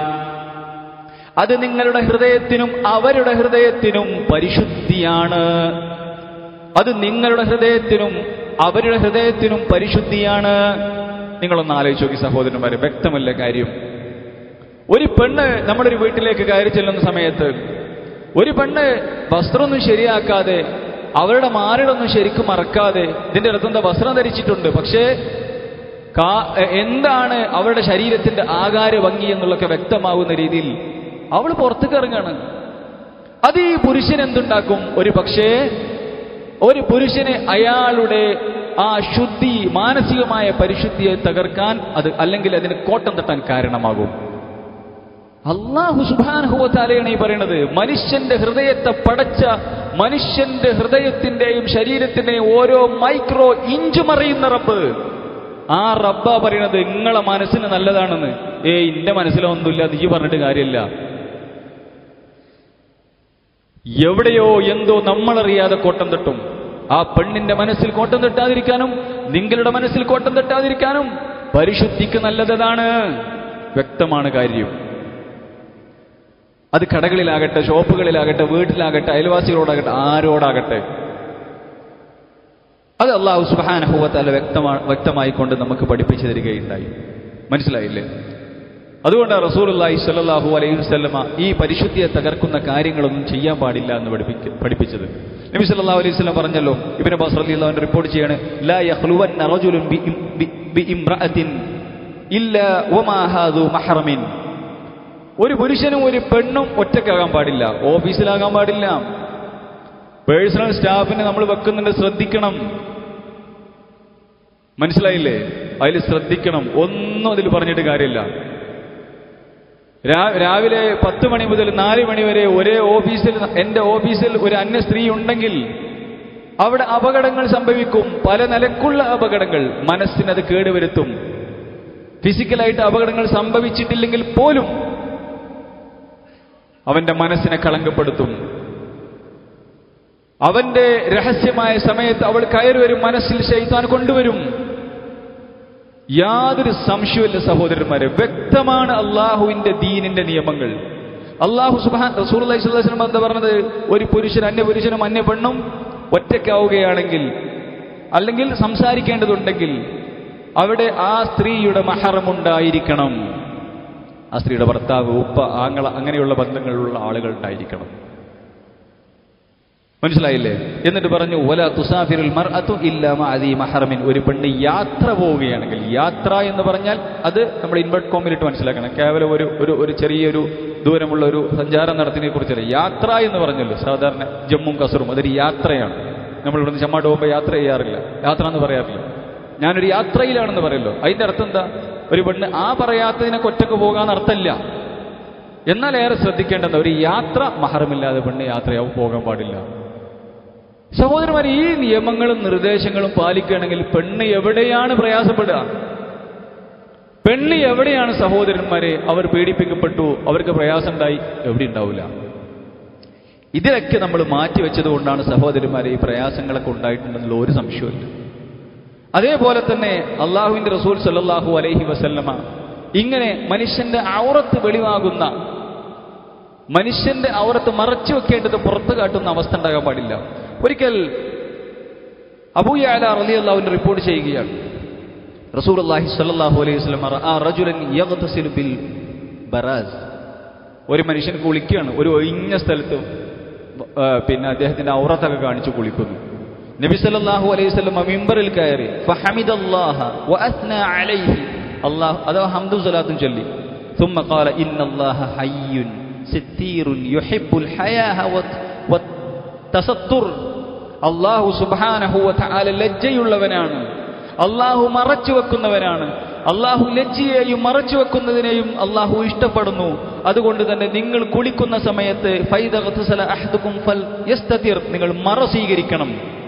അത് നിങ്ങളുടെ ഹൃദയത്തിനും അവരുടെ ഹൃദയത്തിനും പരിശുദ്ധിയാണ് അത് നിങ്ങളുടെ ഹൃദയത്തിനും അവരുടെ ഹൃദയത്തിനും പരിശുദ്ധിയാണ് നിങ്ങളൊന്ന് ആലോചിച്ച് നോക്കി സഹോദരന്മാരെ വ്യക്തമല്ല കാര്യം ഒരു പെണ്ണ് നമ്മുടെ ഒരു വീട്ടിലേക്ക് കയറി ചെല്ലുന്ന സമയത്ത് ഒരു പെണ്ണ് വസ്ത്രമൊന്നും ശരിയാക്കാതെ അവരുടെ മാറിടൊന്നും ശരിക്കും മറക്കാതെ ഇതിന്റെ അടുത്ത് എന്താ വസ്ത്രം ധരിച്ചിട്ടുണ്ട് പക്ഷേ കാ- എന്താണ് അവരുടെ ശരീരത്തിന്റെ ആകാര ഭംഗി എന്നുള്ളതൊക്കെ വ്യക്തമാകുന്ന രീതിയിൽ അവൾ പുറത്തേക്ക് ഇറങ്ങാണ് അത് ഈ പുരുഷൻ എന്തുണ്ടാക്കും ഒരു പക്ഷേ ഒരു പുരുഷന് അയാളുടെ ആ ശുദ്ധി മാനസികമായ പരിശുദ്ധിയെ തകർക്കാൻ അത് അല്ലെങ്കിൽ അതിന് കോട്ടം തട്ടാൻ കാരണമാകും അള്ളാഹു സുബാനുഭവത്താലെയാണ് ഈ പറയുന്നത് മനുഷ്യന്റെ ഹൃദയത്തെ പടച്ച മനുഷ്യന്റെ ഹൃദയത്തിന്റെയും ശരീരത്തിന്റെയും ഓരോ മൈക്രോ ഇഞ്ച് മറിയുന്ന റബ്ബ് ആ റബ്ബ പറയണത് നിങ്ങളെ മനസ്സിന് നല്ലതാണെന്ന് ഏ ഇന്റെ മനസ്സിലൊന്നുമില്ല നീ പറഞ്ഞിട്ട് കാര്യമില്ല എവിടെയോ എന്തോ നമ്മളറിയാതെ കോട്ടം തട്ടും ആ പെണ്ണിന്റെ മനസ്സിൽ കോട്ടം തട്ടാതിരിക്കാനും നിങ്ങളുടെ മനസ്സിൽ കോട്ടം തട്ടാതിരിക്കാനും പരിശുദ്ധിക്ക് നല്ലതാണ് വ്യക്തമാണ് കാര്യം അത് കടകളിലാകട്ടെ ഷോപ്പുകളിലാകട്ടെ വീട്ടിലാകട്ടെ അയൽവാസികളോടാകട്ടെ ആരോടാകട്ടെ അത് അള്ളാഹു സുബാനഹുവത്താല വ്യക്തമാ വ്യക്തമായിക്കൊണ്ട് നമുക്ക് പഠിപ്പിച്ചു തരികയുണ്ടായി മനസ്സിലായില്ലേ അതുകൊണ്ട് റസൂലുള്ളാഹി സ്വല്ലല്ലാഹു അലൈഹി വസല്ലമ ഈ പരിശുദ്ധിയെ തകർക്കുന്ന കാര്യങ്ങളൊന്നും ചെയ്യാൻ പാടില്ല എന്ന് പഠിപ്പിക്ക പഠിപ്പിച്ചത് നബി സല്ലല്ലാഹു അലൈഹി വസല്ലം പറഞ്ഞല്ലോ ഇബ്നു അബ്ബാസ് റളിയല്ലാഹു അൻഹു റിപ്പോർട്ട് ചെയ്യാണ് ലാ യഖ്ലുവന്ന റജുലുൻ ബി ഇം- ബി- ബി ഇംറഅത്തിൻ ഇല്ലാ വമാ ഹാദു മഹ്റമിൻ ഒരു പുരുഷനും ഒരു പെണ്ണും ഒറ്റക്കാകാൻ പാടില്ല ഓഫീസിലാകാൻ പാടില്ല പേഴ്സണൽ സ്റ്റാഫിനെ നമ്മൾ വെക്കുന്നുണ്ട് ശ്രദ്ധിക്കണം മനസ്സിലായില്ലേ അതിൽ ശ്രദ്ധിക്കണം ഒന്നും അതിൽ പറഞ്ഞിട്ട് കാര്യമില്ല രാ- രാവിലെ പത്ത് മണി മുതൽ നാല് മണി വരെ ഒരേ ഓഫീസിൽ എന്റെ ഓഫീസിൽ ഒരു അന്യ സ്ത്രീ ഉണ്ടെങ്കിൽ അവിടെ അപകടങ്ങൾ സംഭവിക്കും പല നിലക്കുള്ള അപകടങ്ങൾ മനസ്സിനത് കേടുവരുത്തും ഫിസിക്കലായിട്ട് അപകടങ്ങൾ സംഭവിച്ചിട്ടില്ലെങ്കിൽ പോലും അവന്റെ മനസ്സിനെ കളങ്കപ്പെടുത്തും അവന്റെ രഹസ്യമായ സമയത്ത് അവൾ കയറി വരും മനസ്സിൽ ശൈത്താൻ കൊണ്ടുവരും യാതൊരു സംശയമില്ല സഹോദരന്മാരെ വ്യക്തമാണ് അള്ളാഹുവിന്റെ ദീനിന്റെ നിയമങ്ങൾ അള്ളാഹു സുബാൻ റസൂൽ എന്താ പറഞ്ഞത് ഒരു പുരുഷൻ അന്യ പുരുഷനും അന്യ പെണ്ണും ഒറ്റയ്ക്കാവുകയാണെങ്കിൽ അല്ലെങ്കിൽ സംസാരിക്കേണ്ടതുണ്ടെങ്കിൽ അവിടെ ആ സ്ത്രീയുടെ മഹറമുണ്ടായിരിക്കണം ആ സ്ത്രീയുടെ ഭർത്താവ് ഉപ്പ ആങ്ങള അങ്ങനെയുള്ള ബന്ധങ്ങളിലുള്ള ആളുകൾ ഉണ്ടായിരിക്കണം മനസ്സിലായില്ലേ എന്നിട്ട് പറഞ്ഞു ഒല തുസാഫിറുൽ മർഅത്തു ഇല്ല മഅദി മഹറമിൻ ഒരു പെണ്ണ് യാത്ര പോവുകയാണെങ്കിൽ യാത്ര എന്ന് പറഞ്ഞാൽ അത് നമ്മൾ ഇൻവെർട്ട് കോമിലിട്ട് മനസ്സിലാക്കണം കേവലം ഒരു ഒരു ഒരു ചെറിയൊരു ദൂരമുള്ള ഒരു സഞ്ചാരം നടത്തിനെ കുറിച്ചല്ല യാത്ര എന്ന് പറഞ്ഞല്ലോ സാധാരണ ജമ്മും കസറും അതൊരു യാത്രയാണ് നമ്മൾ ഇവിടുന്ന് ചമ്മാട്ട് പോകുമ്പോൾ യാത്ര ചെയ്യാറില്ല യാത്ര എന്ന് പറയാറില്ല ഞാനൊരു യാത്രയിലാണെന്ന് പറയല്ലോ അതിന്റെ അർത്ഥം എന്താ ഒരു പെണ്ണ് ആ പറയാത്തതിനെ ഒറ്റക്ക് പോകാൻ അർത്ഥമില്ല എന്നാൽ ഏറെ ശ്രദ്ധിക്കേണ്ടത് ഒരു യാത്ര മഹറമില്ലാതെ പെണ്ണ് യാത്രയാവും പോകാൻ പാടില്ല സഹോദരന്മാർ ഈ നിയമങ്ങളും നിർദ്ദേശങ്ങളും പാലിക്കുകയാണെങ്കിൽ പെണ്ണ് എവിടെയാണ് പ്രയാസപ്പെടുക പെണ്ണ് എവിടെയാണ് സഹോദരന്മാരെ അവർ പീഡിപ്പിക്കപ്പെട്ടു അവർക്ക് പ്രയാസമുണ്ടായി എവിടെ ഉണ്ടാവില്ല ഇതിലൊക്കെ നമ്മൾ മാറ്റിവെച്ചത് കൊണ്ടാണ് സഹോദരന്മാരെ ഈ പ്രയാസങ്ങളൊക്കെ ഉണ്ടായിട്ടുണ്ടെന്നുള്ള ഒരു സംശയമില്ല അതേപോലെ തന്നെ അള്ളാഹുവിന്റെ റസൂൽ സല്ലാഹു അലൈഹി വസല്ലമ ഇങ്ങനെ മനുഷ്യന്റെ ഔറത്ത് വെളിവാകുന്ന മനുഷ്യന്റെ ഔറത്ത് മറച്ചു വെക്കേണ്ടത് പുറത്തു കാട്ടുന്ന അവസ്ഥ ഉണ്ടാകാൻ പാടില്ല ഒരിക്കൽ അബൂയാല റലി അള്ളാഹുവിന്റെ റിപ്പോർട്ട് ചെയ്യുകയാണ് റസൂൽ അള്ളാഹി സല്ലാഹു അലൈഹി വസ്ലം ആ റജുലൻ യഗ്തസിലു ബിൽ ബറാസ് ഒരു മനുഷ്യൻ കുളിക്കുകയാണ് ഒരു ഒഴിഞ്ഞ സ്ഥലത്ത് ആ, പിന്നെ അദ്ദേഹത്തിന്റെ ഔറത്തൊക്കെ കാണിച്ചു കുളിക്കുന്നു നബി സല്ലല്ലാഹു അലൈഹി വസല്ലം മിമ്പറിൽ കയറി ഫഹമിദല്ലാഹ വഅസ്ന അലൈഹി അല്ലാഹ് അഥവാ ഹംദും സലാത്തും ചൊല്ലി ثم قال إن الله حي ستير يحب الحياة والت- والتستر അള്ളാഹു സുബാനഹു വതആല ലജ്ജയുള്ളവനാണ് അള്ളാഹു മറച്ചു വെക്കുന്നവനാണ് അള്ളാഹു ലജ്ജയെയും മറച്ചു വെക്കുന്നതിനെയും അള്ളാഹു ഇഷ്ടപ്പെടുന്നു അതുകൊണ്ട് തന്നെ നിങ്ങൾ കുളിക്കുന്ന സമയത്ത് ഫൈദ ഗ്തസല അഹദുക്കും ഫൽ യസ്തതിർ നിങ്ങൾ മറ സ്വീകരിക്കണം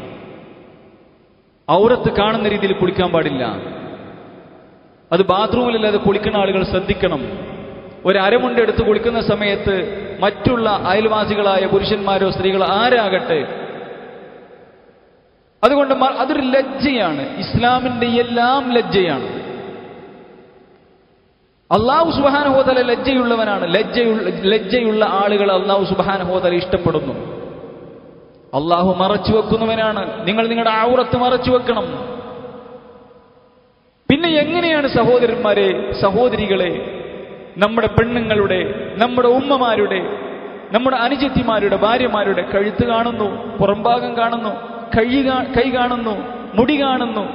ഔറത്ത് കാണുന്ന രീതിയിൽ കുളിക്കാൻ പാടില്ല അത് ബാത്റൂമിലല്ലാതെ കുളിക്കുന്ന ആളുകൾ ശ്രദ്ധിക്കണം ഒരു അരമുണ്ട് എടുത്ത് കുളിക്കുന്ന സമയത്ത് മറ്റുള്ള അയൽവാസികളായ പുരുഷന്മാരോ സ്ത്രീകളോ ആരാകട്ടെ അതുകൊണ്ട് മ- അതൊരു ലജ്ജയാണ് ഇസ്ലാമിന്റെ എല്ലാം ലജ്ജയാണ് അള്ളാഹു സുബാനഹോതല ലജ്ജയുള്ളവനാണ് ലജ്ജയുള്ള ലജ്ജയുള്ള ആളുകൾ അള്ളാഹു സുബാനഹോതല ഇഷ്ടപ്പെടുന്നു അള്ളാഹു മറച്ചു വെക്കുന്നവനാണ് നിങ്ങൾ നിങ്ങളുടെ ഔറത്ത് മറച്ചു വെക്കണം പിന്നെ എങ്ങനെയാണ് സഹോദരന്മാരെ സഹോദരികളെ നമ്മുടെ പെണ്ണുങ്ങളുടെ നമ്മുടെ ഉമ്മമാരുടെ നമ്മുടെ അനുജത്തിമാരുടെ ഭാര്യമാരുടെ കഴുത്ത് കാണുന്നു പുറംഭാഗം കാണുന്നു കൈ കാ- കൈ കാണുന്നു മുടി കാണുന്നു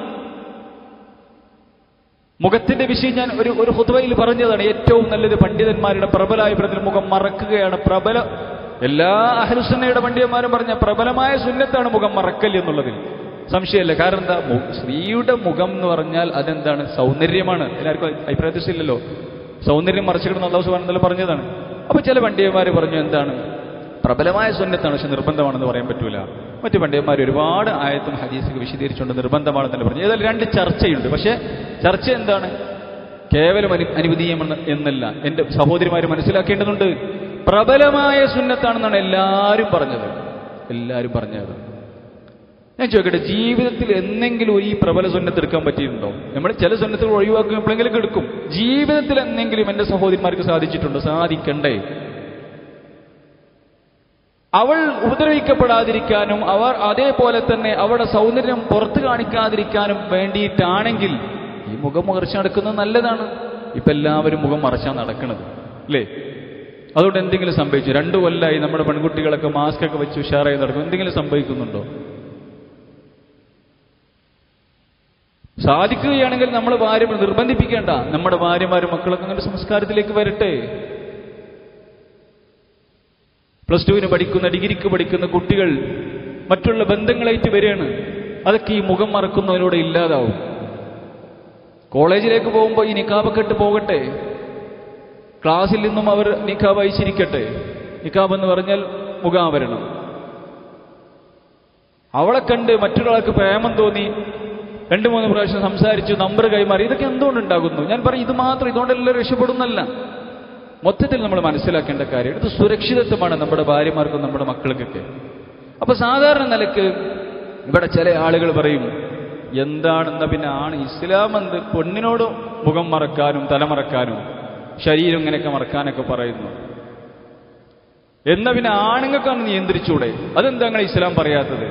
മുഖത്തിന്റെ വിഷയം ഞാൻ ഒരു ഒരു ഹുദ്വയിൽ പറഞ്ഞതാണ് ഏറ്റവും നല്ലത് പണ്ഡിതന്മാരുടെ പ്രബലായ പ്രതി മുഖം മറക്കുകയാണ് പ്രബല എല്ലാ അഹലുസന്നയുടെ പണ്ഡിതന്മാരും പറഞ്ഞ പ്രബലമായ സുന്നത്താണ് മുഖം മറക്കൽ എന്നുള്ളതിൽ സംശയമല്ല കാരണം എന്താ മു- സ്ത്രീയുടെ മുഖം എന്ന് പറഞ്ഞാൽ അതെന്താണ് സൗന്ദര്യമാണ് എല്ലാവർക്കും അഭിപ്രായത്തില്ലല്ലോ സൗന്ദര്യം മറച്ചിടുന്ന അള്ളാഹു സുബാൻ പറഞ്ഞതാണ് അപ്പൊ ചില പണ്ഡിതന്മാർ പറഞ്ഞു എന്താണ് പ്രബലമായ സുന്നത്താണ് പക്ഷെ നിർബന്ധമാണെന്ന് പറയാൻ പറ്റൂല മറ്റു പണ്ഡിതന്മാർ ഒരുപാട് ആയത്തും ഹദീസൊക്കെ വിശദീകരിച്ചുകൊണ്ട് നിർബന്ധമാണെന്നല്ല പറഞ്ഞു ഏതായാലും രണ്ട് ചർച്ചയുണ്ട് പക്ഷെ ചർച്ച എന്താണ് കേവലം അനു അനുവദീയമെന്ന് എന്നല്ല എൻ്റെ സഹോദരിമാർ മനസ്സിലാക്കേണ്ടതുണ്ട് പ്രബലമായ സുന്നത്താണെന്നാണ് എല്ലാവരും പറഞ്ഞത് എല്ലാവരും പറഞ്ഞത് ഞാൻ ചോദിക്കട്ടെ ജീവിതത്തിൽ എന്നെങ്കിലും ഈ പ്രബല സുന്നത്ത് എടുക്കാൻ പറ്റിയിട്ടുണ്ടോ നമ്മൾ ചില സുന്നത്തുകൾ ഒഴിവാക്കും എപ്പോഴെങ്കിലും എടുക്കും ജീവിതത്തിൽ എന്നെങ്കിലും എൻ്റെ സഹോദരിമാർക്ക് സാധിച്ചിട്ടുണ്ടോ സാധിക്കണ്ടേ അവൾ ഉപദ്രവിക്കപ്പെടാതിരിക്കാനും അവർ അതേപോലെ തന്നെ അവരുടെ സൗന്ദര്യം പുറത്തു കാണിക്കാതിരിക്കാനും വേണ്ടിയിട്ടാണെങ്കിൽ ഈ മുഖം മറച്ച് നടക്കുന്നത് നല്ലതാണ് ഇപ്പൊ എല്ലാവരും മുഖം മറച്ചാണ് നടക്കുന്നത് അല്ലേ അതുകൊണ്ട് എന്തെങ്കിലും സംഭവിച്ചു രണ്ടു കൊല്ലമായി നമ്മുടെ പെൺകുട്ടികളൊക്കെ മാസ്ക് ഒക്കെ വെച്ച് ഉഷാറായി നടക്കും എന്തെങ്കിലും സംഭവിക്കുന്നുണ്ടോ സാധിക്കുകയാണെങ്കിൽ നമ്മൾ ഭാര്യ നിർബന്ധിപ്പിക്കേണ്ട നമ്മുടെ ഭാര്യമാരും മക്കളൊക്കെ അങ്ങനെ സംസ്കാരത്തിലേക്ക് വരട്ടെ പ്ലസ് ടുവിന് പഠിക്കുന്ന ഡിഗ്രിക്ക് പഠിക്കുന്ന കുട്ടികൾ മറ്റുള്ള ബന്ധങ്ങളായിട്ട് വരികയാണ് അതൊക്കെ ഈ മുഖം മറക്കുന്നതിലൂടെ ഇല്ലാതാവും കോളേജിലേക്ക് പോകുമ്പോൾ ഈ നിക്കാബൊക്കെ ഇട്ട് പോകട്ടെ ക്ലാസ്സിൽ നിന്നും അവർ നിക്കാബ് അയച്ചിരിക്കട്ടെ നിക്കാബ് എന്ന് പറഞ്ഞാൽ മുഖാവരണം അവളെ കണ്ട് മറ്റൊരാൾക്ക് പ്രേമം തോന്നി രണ്ടു മൂന്ന് പ്രാവശ്യം സംസാരിച്ചു നമ്പർ കൈമാറി ഇതൊക്കെ എന്തുകൊണ്ടുണ്ടാകുന്നു ഞാൻ പറയും ഇത് മാത്രം ഇതുകൊണ്ടെല്ലാം രക്ഷപ്പെടുന്നല്ല മൊത്തത്തിൽ നമ്മൾ മനസ്സിലാക്കേണ്ട കാര്യം ഇത് സുരക്ഷിതത്വമാണ് നമ്മുടെ ഭാര്യമാർക്കും നമ്മുടെ മക്കൾക്കൊക്കെ അപ്പൊ സാധാരണ നിലക്ക് ഇവിടെ ചില ആളുകൾ പറയും എന്താണെന്ന പിന്നെ ആണ് ഇസ്ലാം എന്ത് പെണ്ണിനോട് മുഖം മറക്കാനും തലമറക്കാനും ശരീരം ഇങ്ങനെയൊക്കെ മറക്കാനൊക്കെ പറയുന്നു എന്നാ പിന്നെ ആണുങ്ങൾക്കാണ് നിയന്ത്രിച്ചൂടെ അതെന്താ നിങ്ങൾ ഇസ്ലാം പറയാത്തത്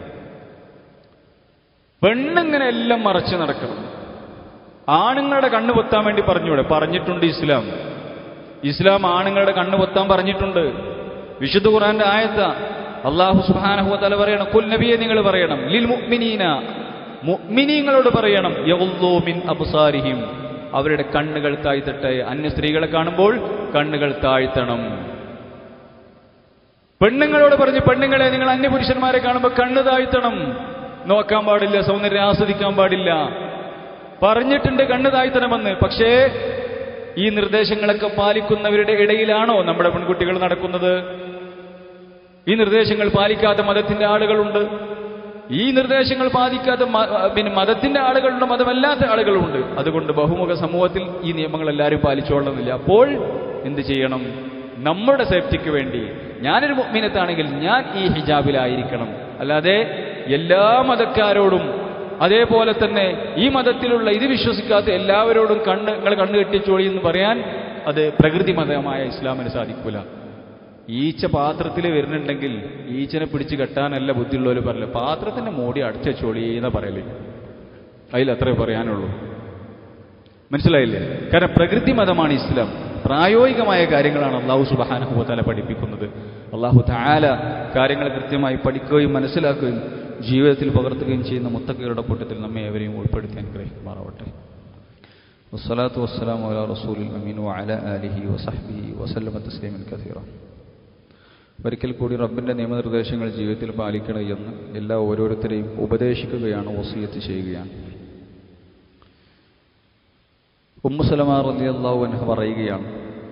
പെണ്ണിങ്ങനെ എല്ലാം മറച്ച് നടക്കണം ആണുങ്ങളുടെ കണ്ണ് പൊത്താൻ വേണ്ടി പറഞ്ഞൂടെ പറഞ്ഞിട്ടുണ്ട് ഇസ്ലാം ഇസ്ലാം ആണുങ്ങളുടെ കണ്ണ് പൊത്താൻ പറഞ്ഞിട്ടുണ്ട് വിശുദ്ധ ഖുറാന്റെ ആയത്ത അള്ളാഹു സുബ്ഹാനഹു വതആല പറയണം കുൽ നബിയെ നിങ്ങൾ പറയണം ലിൽ മുഅ്മിനീന മുഅ്മിനീങ്ങളോട് പറയണം യഗ്ളൂ മിൻ അബ്സാരിഹിം അവരുടെ കണ്ണുകൾ താഴ്ത്തട്ടെ അന്യ സ്ത്രീകളെ കാണുമ്പോൾ കണ്ണുകൾ താഴ്ത്തണം പെണ്ണുങ്ങളോട് പറഞ്ഞു പെണ്ണുങ്ങളെ നിങ്ങൾ അന്യപുരുഷന്മാരെ കാണുമ്പോൾ കണ്ണ് താഴ്ത്തണം നോക്കാൻ പാടില്ല സൗന്ദര്യം ആസ്വദിക്കാൻ പാടില്ല പറഞ്ഞിട്ടുണ്ട് കണ്ണ് താഴ്ത്തണമെന്ന് പക്ഷേ ഈ നിർദ്ദേശങ്ങളൊക്കെ പാലിക്കുന്നവരുടെ ഇടയിലാണോ നമ്മുടെ പെൺകുട്ടികൾ നടക്കുന്നത് ഈ നിർദ്ദേശങ്ങൾ പാലിക്കാത്ത മതത്തിന്റെ ആളുകളുണ്ട് ഈ നിർദ്ദേശങ്ങൾ പാലിക്കാത്ത മ- പിന്നെ മതത്തിന്റെ ആളുകളുണ്ട് മതമല്ലാത്ത ആളുകളുണ്ട് അതുകൊണ്ട് ബഹുമുഖ സമൂഹത്തിൽ ഈ നിയമങ്ങൾ എല്ലാവരും പാലിച്ചോളണമെന്നില്ല അപ്പോൾ എന്ത് ചെയ്യണം നമ്മുടെ സേഫ്റ്റിക്ക് വേണ്ടി ഞാനൊരു മുഅ്മിനത്താണെങ്കിൽ ഞാൻ ഈ ഹിജാബിലായിരിക്കണം അല്ലാതെ എല്ലാ മതക്കാരോടും അതേപോലെ തന്നെ ഈ മതത്തിലുള്ള ഇത് വിശ്വസിക്കാത്ത എല്ലാവരോടും കണ്ണ് നിങ്ങൾ കണ്ണ് കെട്ടിച്ചോളി എന്ന് പറയാൻ അത് പ്രകൃതി മതമായ ഇസ്ലാമിന് സാധിക്കൂല ഈച്ച പാത്രത്തിൽ വരുന്നുണ്ടെങ്കിൽ ഈച്ചനെ പിടിച്ച് കെട്ടാനല്ല ബുദ്ധിയുള്ളവർ പറയില്ല പാത്രത്തിന്റെ മൂടി അടച്ചോളി എന്ന് പറയല് അതിൽ അത്രേ പറയാനുള്ളൂ മനസ്സിലായില്ലേ കാരണം പ്രകൃതി മതമാണ് ഇസ്ലാം പ്രായോഗികമായ കാര്യങ്ങളാണ് അള്ളാഹു സുബാനഹു താല പഠിപ്പിക്കുന്നത് അള്ളാഹു താല കാര്യങ്ങൾ കൃത്യമായി പഠിക്കുകയും മനസ്സിലാക്കുകയും ജീവിതത്തിൽ പകർത്തുകയും ചെയ്യുന്ന മുത്തക്കയുടെ കൂട്ടത്തിൽ നമ്മെ എവരെയും ഉൾപ്പെടുത്തി അനുഗ്രഹിക്കുമാറാവട്ടെ വസ്സലാത്തു വസ്സലാമു അലാ റസൂലിൽ അമീൻ വഅല ആലിഹി വസഹ്ബിഹി വസല്ലമ തസ്ലീമൻ കസീറ ഒരിക്കൽ കൂടി റബ്ബിന്റെ നിയമനിർദ്ദേശങ്ങൾ ജീവിതത്തിൽ പാലിക്കണം എന്ന് എല്ലാ ഓരോരുത്തരെയും ഉപദേശിക്കുകയാണ് വസീയത്ത് ചെയ്യുകയാണ് ഉമ്മുസലമ റളിയല്ലാഹു അൻഹ പറയുകയാണ്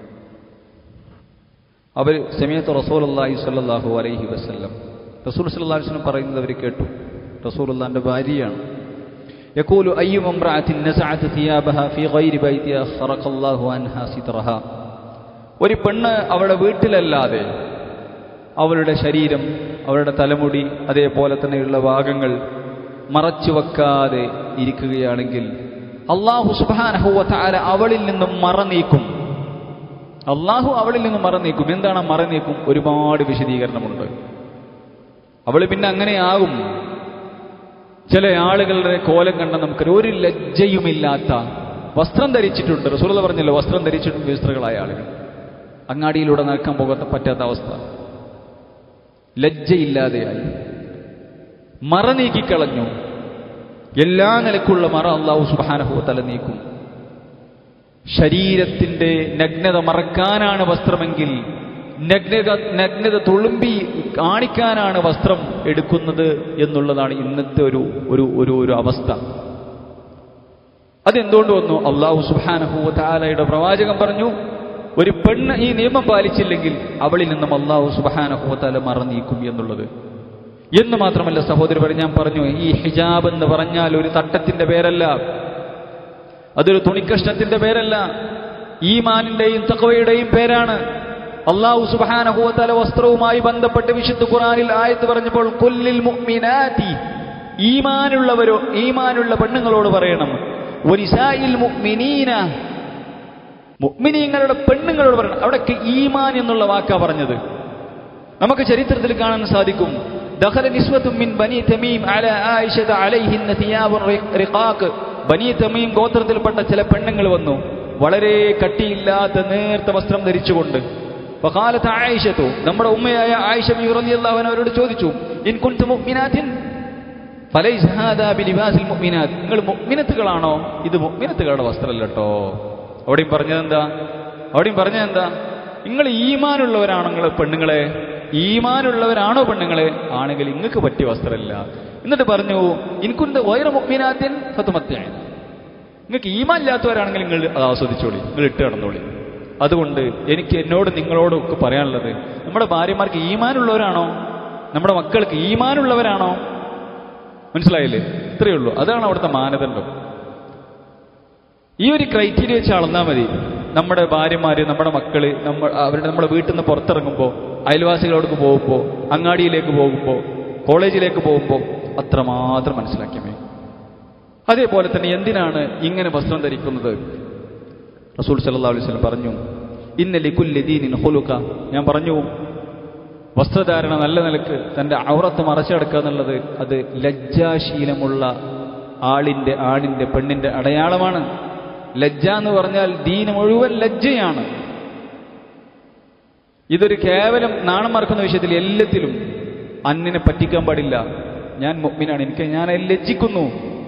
അവർ സമയത്ത് റസൂൽ അള്ളാഹി സ്വല്ലല്ലാഹു അലൈഹി വസല്ലം റസൂൽ സല്ലല്ലാഹു അലൈഹി വസല്ലം പറയുന്നത് അവർ കേട്ടു റസൂൽ അള്ളാഹിന്റെ ഭാര്യയാണ് يقول أي امرأة نزعت ثيابها في غير بيتها خرق الله عنها سترها ഒരു പെണ്ണ് അവളുടെ വീട്ടിലല്ലാതെ അവളുടെ ശരീരം അവളുടെ തലമുടി അതേപോലെ തന്നെയുള്ള ഭാഗങ്ങൾ മറച്ചു വെക്കാതെ ഇരിക്കുകയാണെങ്കിൽ അള്ളാഹു സുബാനഹുവ താര അവളിൽ നിന്നും മറ നീക്കും അള്ളാഹു അവളിൽ നിന്നും മറ നീക്കും എന്താണ് ആ മറ നീക്കും ഒരുപാട് വിശദീകരണമുണ്ട് അവൾ പിന്നെ അങ്ങനെയാകും ചില ആളുകളുടെ കോലം കണ്ട നമുക്കൊരു ഒരു ലജ്ജയുമില്ലാത്ത വസ്ത്രം ധരിച്ചിട്ടുണ്ട് റസൂല പറഞ്ഞല്ലോ വസ്ത്രം ധരിച്ചിട്ടുണ്ട് വിസ്ത്രകളായ ആളുകൾ അങ്ങാടിയിലൂടെ നടക്കാൻ പോകാത്ത പറ്റാത്ത അവസ്ഥ ലജ്ജയില്ലാതെയായി മറ നീക്കിക്കളഞ്ഞു എല്ലാ നിലക്കുള്ള മറ അള്ളാഹു സുബാനഹു തല നീക്കും ശരീരത്തിന്റെ നഗ്നത മറക്കാനാണ് വസ്ത്രമെങ്കിൽ നഗ്നത നഗ്നത തുളുമ്പി കാണിക്കാനാണ് വസ്ത്രം എടുക്കുന്നത് എന്നുള്ളതാണ് ഇന്നത്തെ ഒരു ഒരു ഒരു ഒരു അവസ്ഥ അതെന്തുകൊണ്ട് വന്നു അള്ളാഹു സുബാനഹു താലയുടെ പ്രവാചകൻ പറഞ്ഞു ഒരു പെണ്ണ് ഈ നിയമം പാലിച്ചില്ലെങ്കിൽ അവളിൽ നിന്നും അള്ളാഹു സുബാനഹു താല മറ നീക്കും എന്നുള്ളത് എന്ന് മാത്രമല്ല സഹോദരി ഞാൻ പറഞ്ഞു ഈ ഹിജാബ് എന്ന് പറഞ്ഞാൽ ഒരു തട്ടത്തിന്റെ പേരല്ല അതൊരു തുണിക്കഷ്ണത്തിന്റെ പേരല്ല ഈമാനിന്റെയും തക്കവയുടെയും പേരാണ് അള്ളാഹു സുബാനഹുവത്തല വസ്ത്രവുമായി ബന്ധപ്പെട്ട് വിശുദ്ധ ഖുറാനിൽ ആയത്ത് പറഞ്ഞപ്പോൾ കൊല്ലിൽ മുഅ്മിനാതി ഈമാനുള്ളവരോ ഈമാനുള്ള പെണ്ണുങ്ങളോട് പറയണം ഒരിസായിൽ മുഅ്മിനീന മുഅ്മിനീങ്ങളുടെ പെണ്ണുങ്ങളോട് പറയണം അവിടൊക്കെ ഈമാൻ എന്നുള്ള വാക്കാ പറഞ്ഞത് നമുക്ക് ചരിത്രത്തിൽ കാണാൻ സാധിക്കും ദഖല നിസ്വത്തും മിൻ ബനി തമീം അല ആയിഷത അലൈഹിന്ന തിയാബുർ റിഖാഖ് ബനി തമീം ഗോത്രത്തിൽപ്പെട്ട ചില പെണ്ണുങ്ങൾ വന്നു വളരെ കട്ടിയില്ലാത്ത നേർത്ത വസ്ത്രം ധരിച്ചുകൊണ്ട് ഫഖാലത്ത് ആയിഷത്തു നമ്മുടെ ഉമ്മയായ ആയിഷ ബി റളിയല്ലാഹു അൻഹ അവരോട് ചോദിച്ചു ഇൻ കുൻതു മുഅ്മിനാത്തിൻ ഫലൈസ ഹാദാ ബിലിബാസിൽ മുഅ്മിനാത്ത് നിങ്ങൾ മുഅ്മിനത്തുകളാണോ ഇത് മുഅ്മിനത്തുകളുടെ വസ്ത്രമല്ല കേട്ടോ അവിടെയും പറഞ്ഞതെന്താ അവിടെയും പറഞ്ഞതെന്താ നിങ്ങൾ ഈമാനുള്ളവരാണോ നിങ്ങൾ പെണ്ണുങ്ങളെ ഈമാനുള്ളവരാണോ പെണ്ണുങ്ങളെ ആണെങ്കിൽ നിങ്ങൾക്ക് പറ്റിയ വസ്ത്രമല്ല എന്നിട്ട് പറഞ്ഞു ഇൻകുന്ത് വൈറ മുഅ്മിനാത്തിൻ ഫതുമത്തിയായി നിങ്ങൾക്ക് ഈമാൻ ഇല്ലാത്തവരാണെങ്കിൽ നിങ്ങൾ അത് ആസ്വദിച്ചോളി നിങ്ങൾ ഇട്ട് കിടന്നോളി അതുകൊണ്ട് എനിക്ക് എന്നോട് നിങ്ങളോടും ഒക്കെ പറയാനുള്ളത് നമ്മുടെ ഭാര്യമാർക്ക് ഈമാനുള്ളവരാണോ നമ്മുടെ മക്കൾക്ക് ഈമാനുള്ളവരാണോ മനസ്സിലായില്ലേ ഇത്രയേ ഉള്ളൂ അതാണ് അവിടുത്തെ മാനദണ്ഡം ഈ ഒരു ക്രൈറ്റീരിയ വെച്ച് അളന്നാൽ മതി നമ്മുടെ ഭാര്യമാര് നമ്മുടെ മക്കള് നമ്മൾ അവരുടെ നമ്മുടെ വീട്ടിൽ നിന്ന് പുറത്തിറങ്ങുമ്പോൾ അയൽവാസികളോടൊക്കെ പോകുമ്പോൾ അങ്ങാടിയിലേക്ക് പോകുമ്പോൾ കോളേജിലേക്ക് പോകുമ്പോൾ അത്രമാത്രം മനസ്സിലാക്കിയ മതി അതേപോലെ തന്നെ എന്തിനാണ് ഇങ്ങനെ വസ്ത്രം ധരിക്കുന്നത് റസൂൽ സല്ലല്ലാഹു അലൈഹി വസല്ലം പറഞ്ഞു ഇന്ന ലികുല്ലി ദീനിൻ ഖുലുക ഞാൻ പറഞ്ഞു വസ്ത്രധാരണ നല്ല നിലക്ക് തന്റെ ഔറത്ത് മറച്ചെടുക്കുക എന്നുള്ളത് അത് ലജ്ജാശീലമുള്ള ആളിന്റെ ആണിന്റെ പെണ്ണിന്റെ അടയാളമാണ് ലജ്ജ എന്ന് പറഞ്ഞാൽ ദീന് മുഴുവൻ ലജ്ജയാണ് ഇതൊരു കേവലം നാണം മറക്കുന്ന വിഷയത്തിൽ എല്ലാത്തിലും അന്നിനെ പറ്റിക്കാൻ പാടില്ല ഞാൻ മുഗ്മിനാണ് എനിക്ക് ഞാൻ ലജ്ജിക്കുന്നു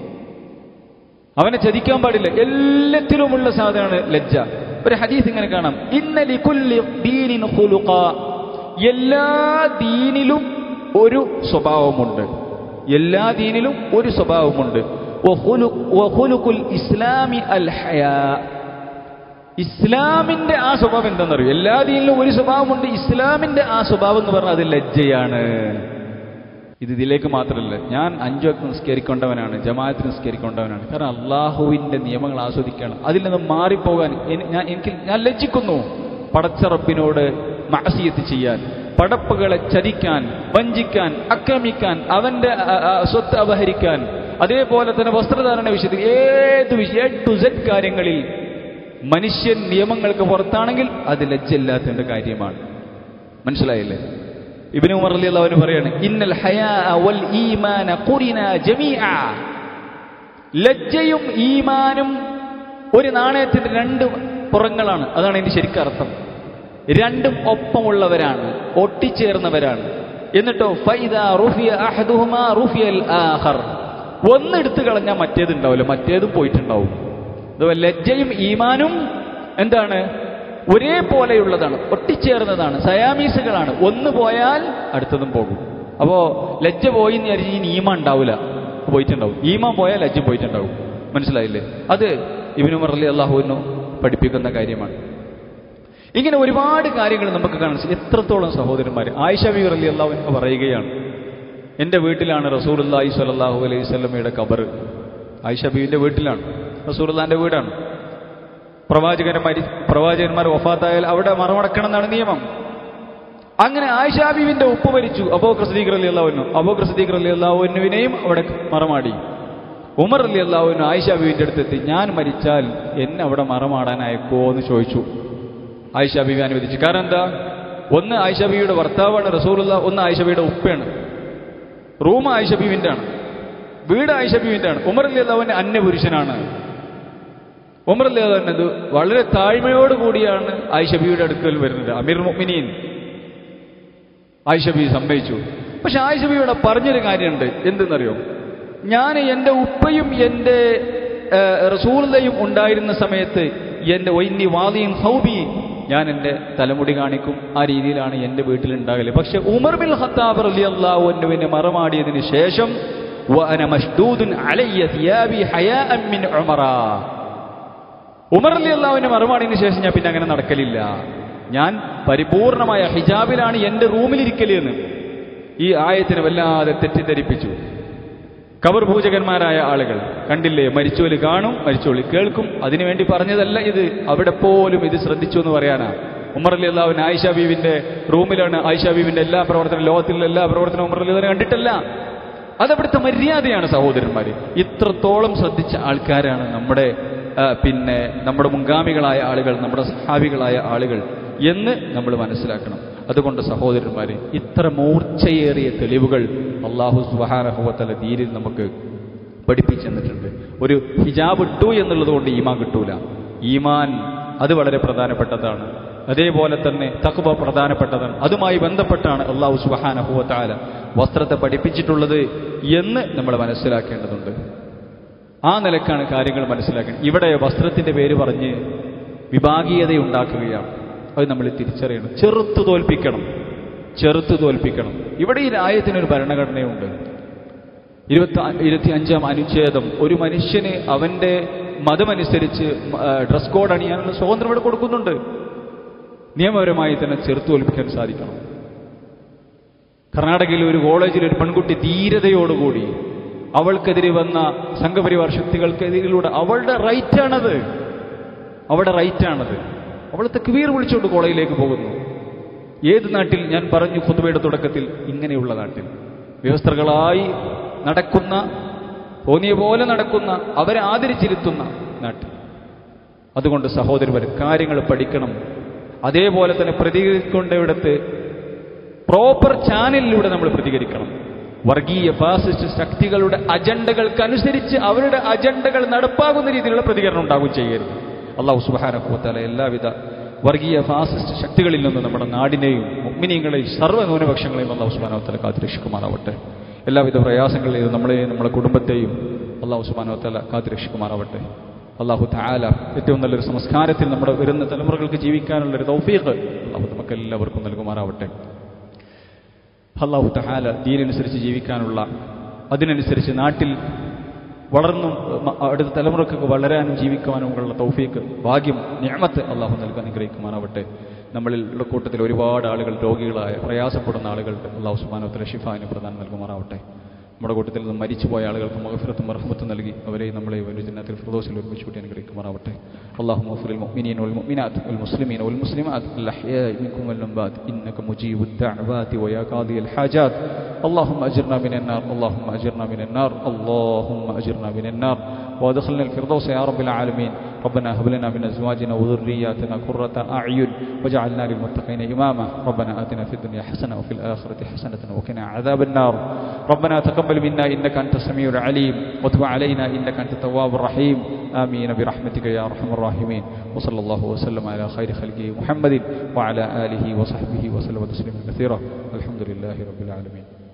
അവനെ ചതിക്കാൻ പാടില്ല എല്ലാത്തിലുമുള്ള സാധനമാണ് ലജ്ജ ഒരു ഹദീസ് ഇങ്ങനെ കാണാം ഇന്നലി കുല്ലി ദീനിൻ ഖുലുഖ എല്ലാ ദീനിലും ഒരു സ്വഭാവമുണ്ട് എല്ലാ ദീനിലും ഒരു സ്വഭാവമുണ്ട് വഖുലു- വഖുലുഖുൽ ഇസ്ലാമി അൽ ഹയാ ഇസ്ലാമിന്റെ ആ സ്വഭാവം എന്താണെന്നറിയോ എല്ലാ ദീനിലും ഒരു സ്വഭാവമുണ്ട് ഇസ്ലാമിന്റെ ആ സ്വഭാവം എന്ന് പറഞ്ഞാൽ അത് ലജ്ജയാണ് ഇത് ഇതിലേക്ക് മാത്രമല്ല ഞാൻ അഞ്ചു വക്ത് നിസ്കരിക്കേണ്ടവനാണ് ജമാഅത്ത് നിസ്കരിക്കേണ്ടവനാണ് കാരണം അള്ളാഹുവിന്റെ നിയമങ്ങൾ ആസ്വദിക്കണം അതിൽ നിന്ന് മാറിപ്പോകാൻ എനി- ഞാൻ എനിക്ക് ഞാൻ ലജ്ജിക്കുന്നു പടച്ച റബ്ബിനോട് മാസിയത്ത് ചെയ്യാൻ പടപ്പുകളെ ചതിക്കാൻ വഞ്ചിക്കാൻ ആക്രമിക്കാൻ അവന്റെ ആ, ആ, സ്വത്ത് അപഹരിക്കാൻ അതേപോലെ തന്നെ വസ്ത്രധാരണ വിഷയത്തിൽ ഏത് വിഷയം എ ടു സെഡ് കാര്യങ്ങളിൽ മനുഷ്യൻ നിയമങ്ങൾക്ക് പുറത്താണെങ്കിൽ അത് ലജ്ജയില്ലാത്തതിന്റെ കാര്യമാണ് മനസ്സിലായില്ലേ ഇബ്നു ഉമർ റളിയല്ലാഹു അൻഹു പറയാണ് ഇന്നൽ ഹയാ വൽ ഈമാന ഖുറിന ജമീഅ ലജ്ജയും ഈമാനും ഒരു നാണയത്തിന്റെ രണ്ട് പുറങ്ങളാണ് അതാണ് ഇതിന്റെ ശരിക്കും അർത്ഥം രണ്ടും ഒപ്പമുള്ളവരാണ് ഒട്ടിച്ചേർന്നവരാണ് എന്നിട്ടോ ഫൈദ റുഫിയ അഹദുഹുമാ റുഫിയൽ ആഖർ ഒന്ന് എടുത്തു കളഞ്ഞാൽ മറ്റേത് ഉണ്ടാവില്ല മറ്റേതും പോയിട്ടുണ്ടാവും അഥവാ ലജ്ജയും ഈമാനും എന്താണ് ഒരേപോലെയുള്ളതാണ് ഒട്ടിച്ചേർന്നതാണ് സയാമീസുകളാണ് ഒന്ന് പോയാൽ അടുത്തതും പോകും അപ്പോ ലജ്ജ പോയി എന്ന് വിചാരിച്ച് ഇനി ഈമ ഉണ്ടാവില്ല പോയിട്ടുണ്ടാവും ഈമാൻ പോയാൽ ലജ്ജ പോയിട്ടുണ്ടാവും മനസ്സിലായില്ലേ അത് ഇബിനു മറലി അള്ളാഹുവിനു പഠിപ്പിക്കുന്ന കാര്യമാണ് ഇങ്ങനെ ഒരുപാട് കാര്യങ്ങൾ നമുക്ക് കാണാൻ സാധിക്കും. എത്രത്തോളം സഹോദരന്മാർ ആയിഷ ബി റലി അള്ളാഹു പറയുകയാണ് എൻ്റെ വീട്ടിലാണ് റസൂലുല്ലാഹി സ്വല്ലല്ലാഹു അലൈഹി സ്വലമയുടെ കബർ ആയിഷ ബീവിൻ്റെ വീട്ടിലാണ് റസൂലുള്ളാന്റെ വീടാണ് പ്രവാചകന്മാർ മരി പ്രവാചകന്മാർ വഫാത്തായാൽ അവിടെ മറമടക്കണം എന്നാണ് നിയമം അങ്ങനെ ആയിഷ ബീവിന്റെ ഉപ്പ് മരിച്ചു അബോ ക്രസദീഖ് അലി അള്ളാഹുനു അബോ ക്രസദീഖ് അലി അള്ളാഹുവിനെയും അവിടെ മറമാടി ഉമർ അലി അള്ളാഹുവിന് ആയിഷ ബീവിന്റെ അടുത്തെത്തി ഞാൻ മരിച്ചാൽ എന്നെ അവിടെ മറമാടാൻ അയക്കോ എന്ന് ചോദിച്ചു ആയിഷ ബീവി അനുവദിച്ചു കാരണം എന്താ ഒന്ന് ആയിഷ ബീവിയുടെ ഭർത്താവാണ് റസൂലുള്ള ഒന്ന് ആയിഷ ബീവിയുടെ ഉപ്പയാണ് റൂം ആയിഷ ബീവിന്റെ ആണ് വീട് ആയിഷ ബീവിന്റെ ആണ് ഉമർ അലി അള്ളാഹുവിന്റെ അന്യപുരുഷനാണ് ഉമർ അലി അള്ളാഹുവിനത് വളരെ താഴ്മയോട് കൂടിയാണ് ആയിഷ ബീവിയുടെ അടുക്കൽ വരുന്നത് അമീർ മുഅ്മിനീൻ ആയിഷ ബീവി സമ്മതിച്ചു പക്ഷെ ആയിഷ ബീവിയുടെ പറഞ്ഞൊരു കാര്യമുണ്ട് എന്തെന്നറിയോ ഞാൻ എൻ്റെ ഉപ്പയും എൻ്റെ റസൂലയും ഉണ്ടായിരുന്ന സമയത്ത് എൻ്റെ ഒയിന്നി വാദിയും ഹൗബി ഞാൻ എൻ്റെ തലമുടി കാണിക്കും ആ രീതിയിലാണ് എൻ്റെ വീട്ടിലുണ്ടാകല് പക്ഷെ ഉമർ ബിൻ ഖത്താബ് റളിയല്ലാഹു അൻഹുവിനെ മറമാടിയതിന് ശേഷം വഅന മഷ്ദൂദുൻ അലയ്യ തിയാബി ഹയാഅൻ മിൻ ഉമറ ഉമർ അലി അള്ളാഹുവിന്റെ മറുപാടിന് ശേഷം ഞാൻ പിന്നെ അങ്ങനെ നടക്കലില്ല ഞാൻ പരിപൂർണമായ ഹിജാബിലാണ് എന്റെ റൂമിലിരിക്കല് എന്ന് ഈ ആയത്തിനെ വല്ലാതെ തെറ്റിദ്ധരിപ്പിച്ചു കബർ പൂജകന്മാരായ ആളുകൾ കണ്ടില്ലേ മരിച്ചോല് കാണും മരിച്ചോല് കേൾക്കും അതിനുവേണ്ടി പറഞ്ഞതല്ല ഇത് അവിടെ പോലും ഇത് ശ്രദ്ധിച്ചു എന്ന് പറയാനാ ഉമർ അലി അള്ളാഹുവിൻ ആയിഷ ബീവിന്റെ റൂമിലാണ് ആയിഷ ബീവിന്റെ എല്ലാ പ്രവർത്തനവും ലോകത്തിലുള്ള എല്ലാ പ്രവർത്തനവും ഉമർ അലി അള്ളാഹുവിനെ കണ്ടിട്ടല്ല അതവിടുത്തെ മര്യാദയാണ് സഹോദരന്മാര് ഇത്രത്തോളം ശ്രദ്ധിച്ച ആൾക്കാരാണ് നമ്മുടെ ആ, പിന്നെ നമ്മുടെ മുൻഗാമികളായ ആളുകൾ നമ്മുടെ സഹാബികളായ ആളുകൾ എന്ന് നമ്മൾ മനസ്സിലാക്കണം അതുകൊണ്ട് സഹോദരന്മാരെ ഇത്ര മൂർച്ചയേറിയ തെളിവുകൾ അള്ളാഹു സുബാനഹുവത്തല ദീനിൽ നമുക്ക് പഠിപ്പിച്ചു തന്നിട്ടുണ്ട് ഒരു ഹിജാബ് ഇട്ടു എന്നുള്ളത് കൊണ്ട് ഈമാൻ കിട്ടൂല ഈമാൻ അത് വളരെ പ്രധാനപ്പെട്ടതാണ് അതേപോലെ തന്നെ തക്വ പ്രധാനപ്പെട്ടതാണ് അതുമായി ബന്ധപ്പെട്ടാണ് അള്ളാഹു സുബാനഹുവത്താല വസ്ത്രത്തെ പഠിപ്പിച്ചിട്ടുള്ളത് എന്ന് നമ്മൾ മനസ്സിലാക്കേണ്ടതുണ്ട് ആ നിലക്കാണ് കാര്യങ്ങൾ മനസ്സിലാക്കുന്നത് ഇവിടെ വസ്ത്രത്തിന്റെ പേര് പറഞ്ഞ് വിഭാഗീയത ഉണ്ടാക്കുകയാണ് അത് നമ്മൾ തിരിച്ചറിയണം ചെറുത്തു തോൽപ്പിക്കണം ചെറുത്തു തോൽപ്പിക്കണം ഇവിടെ ഈ രാജ്യത്തിനൊരു ഭരണഘടനയുണ്ട് ഇരുപത്തി ഇരുപത്തി അഞ്ചാം അനുച്ഛേദം ഒരു മനുഷ്യന് അവന്റെ മതമനുസരിച്ച് ആ, ഡ്രസ് കോഡ് അണിയാനുള്ള സ്വാതന്ത്ര്യം ഇവിടെ കൊടുക്കുന്നുണ്ട് നിയമപരമായി തന്നെ ചെറുത്തു തോൽപ്പിക്കാൻ സാധിക്കണം കർണാടകയിലെ ഒരു കോളേജിൽ ഒരു പെൺകുട്ടി ധീരതയോടുകൂടി അവൾക്കെതിരെ വന്ന സംഘപരിവാർ ശക്തികൾക്കെതിരിലൂടെ അവളുടെ റൈറ്റാണത് അവളുടെ റൈറ്റാണത് അവൾ തെക്കുവീർ വിളിച്ചുകൊണ്ട് കോളേജിലേക്ക് പോകുന്നു ഏത് നാട്ടിൽ ഞാൻ പറഞ്ഞു ഖുതുബയുടെ തുടക്കത്തിൽ ഇങ്ങനെയുള്ള നാട്ടിൽ വ്യവസ്ഥകളായി നടക്കുന്ന തോന്നിയ പോലെ നടക്കുന്ന അവരെ ആദരിച്ചിരുത്തുന്ന നാട്ടിൽ അതുകൊണ്ട് സഹോദരന്മാർ കാര്യങ്ങൾ പഠിക്കണം അതേപോലെ തന്നെ പ്രതികരിക്കേണ്ടയിടത്ത് പ്രോപ്പർ ചാനലിലൂടെ നമ്മൾ പ്രതികരിക്കണം വർഗീയ ഫാസിസ്റ്റ് ശക്തികളുടെ അജണ്ടകൾക്കനുസരിച്ച് അവരുടെ അജണ്ടകൾ നടപ്പാകുന്ന രീതിയിലുള്ള പ്രതികരണം ഉണ്ടാകും ചെയ്യരുത് അള്ളാഹു സുബാനക്കുവത്താല എല്ലാവിധ വർഗീയ ഫാസിസ്റ്റ് ശക്തികളിൽ നിന്ന് നമ്മുടെ നാടിനെയും മുഗ്മിനിയങ്ങളെയും സർവ്വ ന്യൂനപക്ഷങ്ങളെയും അള്ളാഹു സുബാനവത്തല കാത്തുരക്ഷിക്കുമാറാവട്ടെ എല്ലാവിധ പ്രയാസങ്ങളിലും നമ്മളെയും നമ്മുടെ കുടുംബത്തെയും അള്ളാഹു സുബാനവത്തല കാത്തുരക്ഷിക്കുമാറാവട്ടെ അള്ളാഹു താല ഏറ്റവും നല്ലൊരു സംസ്കാരത്തിൽ നമ്മുടെ വരുന്ന തലമുറകൾക്ക് ജീവിക്കാനുള്ള ഒരു തൗഫീഖ് അള്ളാഹു നമുക്ക് എല്ലാവർക്കും നൽകുമാറാവട്ടെ അള്ളാഹു തഹാല ദീനനുസരിച്ച് ജീവിക്കാനുള്ള അതിനനുസരിച്ച് നാട്ടിൽ വളർന്നും മ- അടുത്ത തലമുറക്കൊക്കെ വളരാനും ജീവിക്കുവാനും ഉള്ള തൗഫീക്ക് ഭാഗ്യം ഞാമത്ത് അള്ളാഹു നൽകാൻ അനുഗ്രഹിക്കുമാറാവട്ടെ നമ്മളിൽ ഉള്ള കൂട്ടത്തിൽ ഒരുപാട് ആളുകൾ രോഗികളായ പ്രയാസപ്പെടുന്ന ആളുകളുടെ അള്ളാഹു സുബാനോത്തര ഷിഫാന് പ്രധാനം നൽകുമാറാവട്ടെ നമ്മുടെ കൂട്ടത്തിൽ നിന്ന് മരിച്ചുപോയ ആളുകൾക്ക് മഹഫിറത്തും മർഹമത്തും നൽകി അവരെയും നമ്മളെ ഒരു ജന്നത്തിൽ ഫിറദോസിൽ ഒരുമിച്ച് കൂട്ടി അനുഗ്രഹിക്കുമാറാവട്ടെ اللهم اغفر للمؤمنين والمؤمنات والمسلمين والمسلمات الأحياء منكم والأموات إنك مجيب الدعوات ويا قاضي الحاجات اللهم أجرنا من النار اللهم أجرنا من النار اللهم أجرنا من النار وادخلنا الفردوس يا رب العالمين ربنا هب لنا من أزواجنا وذرياتنا قرة أعين واجعلنا للمتقين إماما ربنا آتنا في الدنيا حسنة وفي الآخرة حسنة وقنا عذاب النار ربنا تقبل منا إنك أنت السميع العليم وتب علينا إنك أنت التواب الرحيم آمين برحمتك يا أرحم الراحمين وصلى الله وسلم على خير خلقه محمد وعلى آله وصحبه وسلم تسليما كثيرا الحمد لله رب العالمين